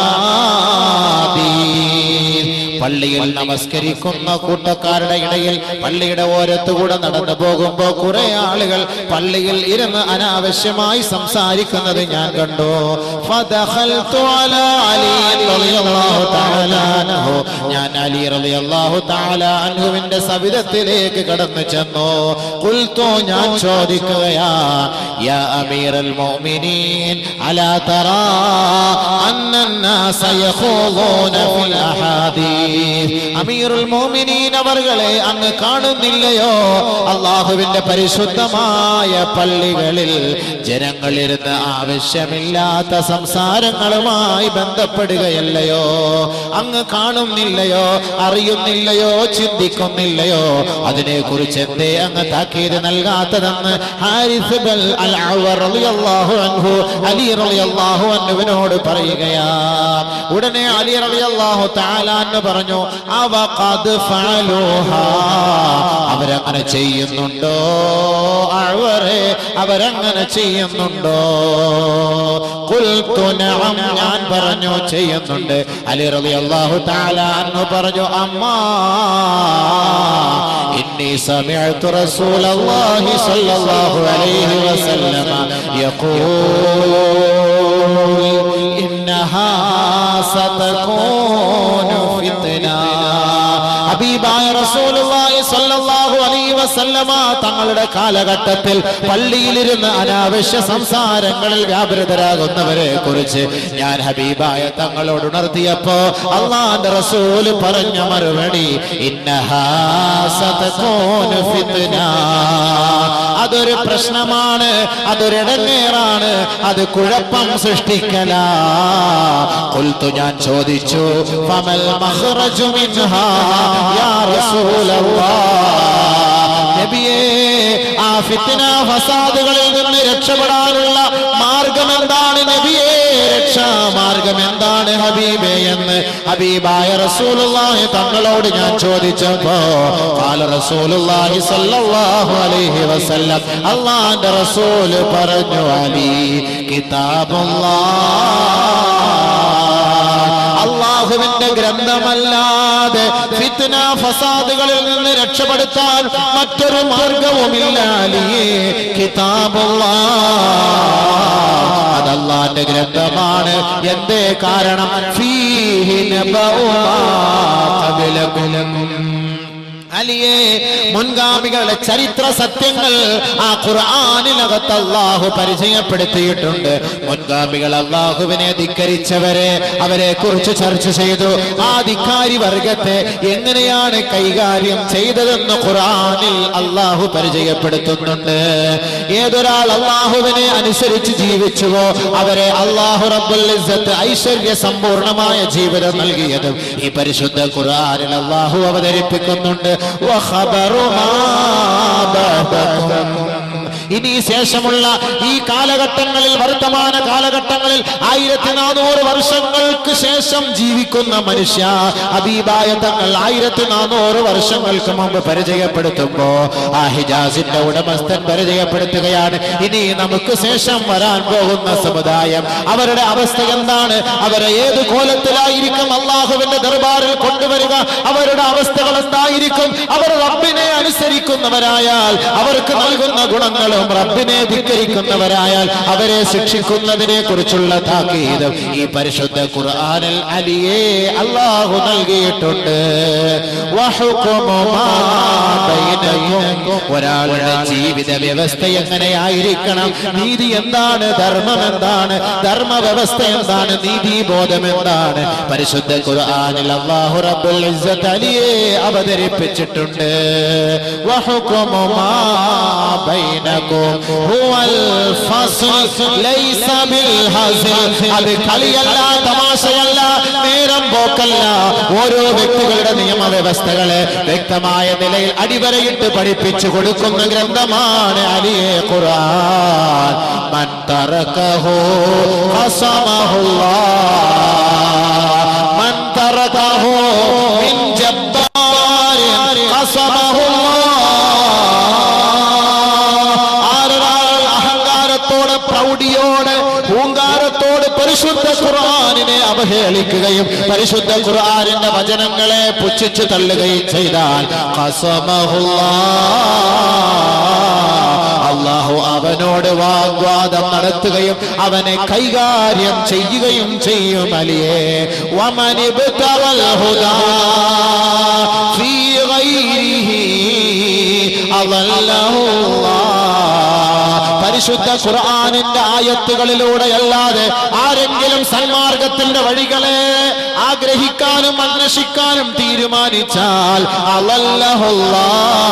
അഹാദീസ് പള്ളിയിൽ നമസ്കരിക്കുന്ന കൂട്ടക്കാരുടെ ഇടയിൽ പള്ളിയുടെ ഓരത്തുകൂടെ നടന്നു പോകുമ്പോ കുറെ ആളുകൾ പള്ളിയിൽ ഇരുന്ന് അനാവശ്യമായി സംസാരിക്കുന്നത് ഞാൻ കണ്ടു ഫദഖൽതു അലാ അലി റളിയല്ലാഹു തആല അൻഹു. ഞാൻ അലി റളിയല്ലാഹു തആല അൻഹുവിന്റെ സവിധത്തിലേക്ക് കടന്നു ചെന്നു ഖുൽതു ഞാൻ ചോദിക്കുകയാ യാ അമീറൽ മുഅ്മിനീൻ അലാ തറാ അന്ന الناس يخوضون في الأحاديث അമീറുൽ മോമിനീൻ അവർകളെ അങ്ങ് കാണുന്നില്ലയോ അള്ളാഹുവിന്റെ പരിശുദ്ധമായ പള്ളികളിൽ ജനങ്ങളിരുന്ന് ആവശ്യമില്ലാത്ത സംസാരങ്ങളുമായി ബന്ധപ്പെടുകയല്ലയോ അങ്ങ് കാണുന്നില്ലയോ അറിയുന്നില്ലയോ ചിന്തിക്കുന്നില്ലയോ അതിനെ കുറിച്ച് എന്തേ അങ്ങ് താക്കീത് നൽകാത്തതെന്ന് ഹാരിസ് ബൽ അൽ അവർ റളിയല്ലാഹു അൻഹു അലി റളിയല്ലാഹു അൻഹുവിനോട് പറയുകയാ ഉടനെ അലി റളിയല്ലാഹു തആല എന്ന് പറഞ്ഞു അവ ഖദ് ഫഅലൂഹാ അവരങ്ങനെ ചെയ്യുന്നുണ്ടോ അവരെ അവരങ്ങനെ ചെയ്യുന്നുണ്ടോ ഖുൽതു നഅം ഞാൻ പറഞ്ഞു ചെയ്യുന്നുണ്ട് അലി റളിയല്ലാഹു തആല അൻഹു പറഞ്ഞു അമ്മാ ഇന്നി സമിഅതു റസൂലല്ലാഹി സ്വല്ലല്ലാഹു അലൈഹി വസല്ലമ യഖൂൽ إنها ستكون فتنة ഹബീബായ റസൂലുള്ളാഹി സ്വല്ലല്ലാഹു അലൈഹി വസല്ലമ തങ്ങളുടെ കാലഘട്ടത്തിൽ പള്ളിയിലിരുന്ന് അനാവശ്യ സംസാരങ്ങളിൽ വ്യാപൃതരാകുന്നവരെ കുറിച്ച് ഞാൻ ഹബീബായ തങ്ങളോട് ഉണർത്തിയപ്പോ അള്ളാന്റെ റസൂല് പറഞ്ഞ മറുപടി ഇന്നഹാ സതകൂനു ഫിത്ന അതൊരു പ്രശ്നമാണ് അതൊരിടങ്ങേറാണ് അത് കുഴപ്പം സൃഷ്ടിക്കലാ കൊൽത്തു ഞാൻ ചോദിച്ചു ഫമൽ മഖ്റജു മിൻഹാ യാ റസൂലല്ലാഹ് നബിയേ ആ ഫിത്ന ഫസാദുകളിൽ നിന്ന് രക്ഷപ്പെടാനുള്ള മാർഗം എന്താണ് നബിയേ രക്ഷാമാർഗം എന്താണ് ഹബീബേ എന്ന് ഹബീബായ റസൂലുള്ളാഹി തങ്ങളോട് ഞാൻ ചോദിച്ചപ്പോ ഖാല റസൂലുള്ളാഹി സ്വല്ലല്ലാഹു അലൈഹി വസല്ലം അല്ലാഹുവിന്റെ റസൂൽ പറഞ്ഞു അലി കിതാബുല്ലാഹ് അള്ളാഹുവിന്റെ ഗ്രന്ഥമല്ലാതെ ഫിത്ന ഫസാദുകളിൽ നിന്ന് രക്ഷപ്പെടുത്താൻ മറ്റൊരു മാർഗവുമില്ല അലിയേ കിതാബുള്ള അതല്ലാന്റെ ഗ്രന്ഥമാണ് എന്തേ കാരണം ഫീഹി നബഉ മാ ഖബലകും അലിയെ മുൻഗാമികളുടെ ചരിത്ര സത്യങ്ങൾ ആ ഖുർആാനിനകത്ത് അള്ളാഹു പരിചയപ്പെടുത്തിയിട്ടുണ്ട് മുൻഗാമികൾ അള്ളാഹുവിനെ ധിക്കരിച്ചവരെ അവരെ കുറിച്ച് ചർച്ച ചെയ്തു ആ ധിക്കാരി വർഗത്തെ എങ്ങനെയാണ് കൈകാര്യം ചെയ്തതെന്ന് ഖുർആാനിൽ അള്ളാഹു പരിചയപ്പെടുത്തുന്നുണ്ട് ഏതൊരാൾ അള്ളാഹുവിനെ അനുസരിച്ച് ജീവിച്ചുവോ അവരെ അള്ളാഹു റബ്ബുൽ ഇസ്സത്ത് ഐശ്വര്യ സമ്പൂർണമായ ജീവിതം നൽകിയതും ഈ പരിശുദ്ധ ഖുർആനിൽ അള്ളാഹു അവതരിപ്പിക്കുന്നുണ്ട് വഖബറു മാ ബഅദകും. ഇനി ശേഷമുള്ള ഈ കാലഘട്ടങ്ങളിൽ വർത്തമാന കാലഘട്ടങ്ങളിൽ ആയിരത്തി നാനൂറ് വർഷങ്ങൾക്ക് ശേഷം ജീവിക്കുന്ന മനുഷ്യ അബീബായ തങ്ങൾ ആയിരത്തി നാനൂറ് വർഷങ്ങൾക്ക് മുമ്പ് പരിചയപ്പെടുത്തുമ്പോ ആ ഹിജാസിന്റെ ഉടമസ്ഥൻ പരിചയപ്പെടുത്തുകയാണ് ഇനി നമുക്ക് ശേഷം വരാൻ പോകുന്ന സമുദായം അവരുടെ അവസ്ഥ എന്താണ് അവരെ ഏത് കോലത്തിലായിരിക്കും അള്ളാഹുവിന്റെ ദർബാറിൽ കൊണ്ടുവരിക അവരുടെ അവസ്ഥകൾ എന്തായിരിക്കും അവർ റബ്ബിനെ അനു അനുസരിക്കുന്നവരായാൽ അവർക്ക് നൽകുന്ന ഗുണങ്ങളും റബ്ബിനെ ധിക്കരിക്കുന്നവരായാൽ അവരെ ശിക്ഷിക്കുന്നതിനെ കുറിച്ചുള്ള താക്കീതും ഈ പരിശുദ്ധ ഖുർആനിൽ അലിയെ അള്ളാഹു നൽകിയിട്ടുണ്ട് വഹുക്കുമു മാ ബൈനക്കും. ഒരാളുടെ ജീവിത വ്യവസ്ഥ എങ്ങനെയായിരിക്കണം നീതി എന്താണ് ധർമ്മം എന്താണ് ധർമ്മ വ്യവസ്ഥ എന്താണ് നീതി ബോധം എന്താണ് പരിശുദ്ധ ഖുർആനിൽ അല്ലാഹു റബ്ബുൽ ഇസ്സത്ത് അലിയെ അവതരിപ്പിച്ചിട്ടുണ്ട് വഹുക്കുമു മാ ബൈനക്കും ഹുവൽ ഫസ്ൽ ലൈസ ബിൽ ഹസ്ൽ അത് കളിയല്ല തമാശയല്ല നേരം പോക്കല്ല ഓരോ വ്യക്തികളുടെ നിയമവ്യവസ്ഥകളെ വ്യക്തമായ നിലയിൽ അടിവരയിട്ട് പഠിപ്പിച്ചു കൊടുക്കുന്ന ഗ്രന്ഥമാണ് അലിയെ ഖുർആൻ മൻ തറക്കഹു ഖസമഹുല്ലാഹ് മൻ തറക്കഹു മിൻ ജബ്ബാരിൻ ഖസമഹുല്ലാഹ് ആരൊരാൾ അഹങ്കാരത്തോടെ പ്രൗഢിയോടെ പൂങ്കാരത്തോട് പരിശുദ്ധ ഖുർആനിനെ അവഹേളിക്കുകയും പരിശുദ്ധ ഖുർആനിന്റെ വചനങ്ങളെ പുച്ഛിച്ചു തള്ളുകയും ചെയ്താൽ ഖസമഹുല്ലാഹ് അള്ളാഹു അവനോട് വാഗ്വാദം നടത്തുകയും അവനെ കൈകാര്യം ചെയ്യുകയും ചെയ്യും അലിയേ വമനിബ്തവൽ ഹുദാ ഫീ ഗൈരിഹി അളല്ലഹു അല്ലാഹ്. പരിശുദ്ധ ഖുർആനിന്റെ ആയത്തുകളിലൂടെ അല്ലാതെ ആരെങ്കിലും സന്മാർഗത്തിന്റെ വഴികളെ ആഗ്രഹിക്കാനും അന്വേഷിക്കാനും തീരുമാനിച്ചാൽ അളല്ലഹുല്ലാ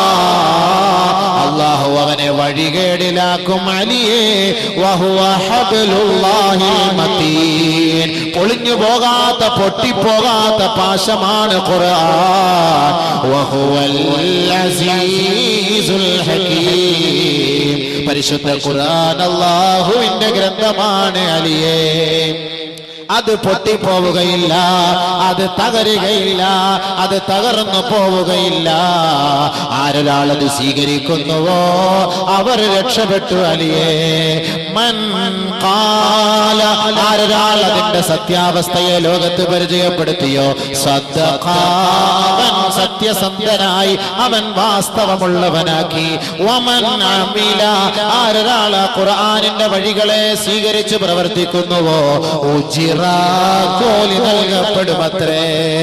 അള്ളാഹു അവനെ വഴികേടിലാക്കും അലിയേ വഹുവ ഹബ്ലുല്ലാഹിൽ മതീൻ പൊളിഞ്ഞു പോകാത്ത പൊട്ടിപ്പോകാത്ത പാശമാണ് ഖുർആൻ വഹുവൽ അസീസുൽ ഹകീം പരിശുദ്ധ ഖുർആൻ അല്ലാഹുവിന്റെ ഗ്രന്ഥമാണ് അലിയേ അത് പൊട്ടിപ്പോവുകയില്ല അത് തകരുകയില്ല അത് തകർന്നു പോവുകയില്ല ആരൊരാൾ അത് സ്വീകരിക്കുന്നുവോ അവർ രക്ഷപ്പെട്ടു അലിയേ മൻ കാല ആരൊരാൾ അതിന്റെ സത്യാവസ്ഥയെ ലോകത്ത് പരിചയപ്പെടുത്തിയോ സദ്ദഖാവൻ സത്യസന്ധനായി അവൻ വാസ്തവമുള്ളവനാക്കി വമൻ അമില ആരൊരാൾ ആ ഖുർആനിന്റെ വഴികളെ സ്വീകരിച്ച് പ്രവർത്തിക്കുന്നുവോ ഉജിറ കോലി നൽകപ്പെടുമത്രേ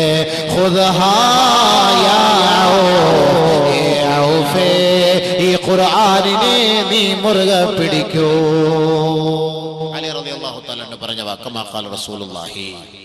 ഖുദ്ഹായ ഔ, ഏ ഔഫേ, ഈ ഖുർആനിനെ നീ മുറുകെ പിടിക്കൂ അലി റളിയല്ലാഹു തആല പറഞ്ഞു വാക്കമാ ഖാല റസൂലുള്ളാഹി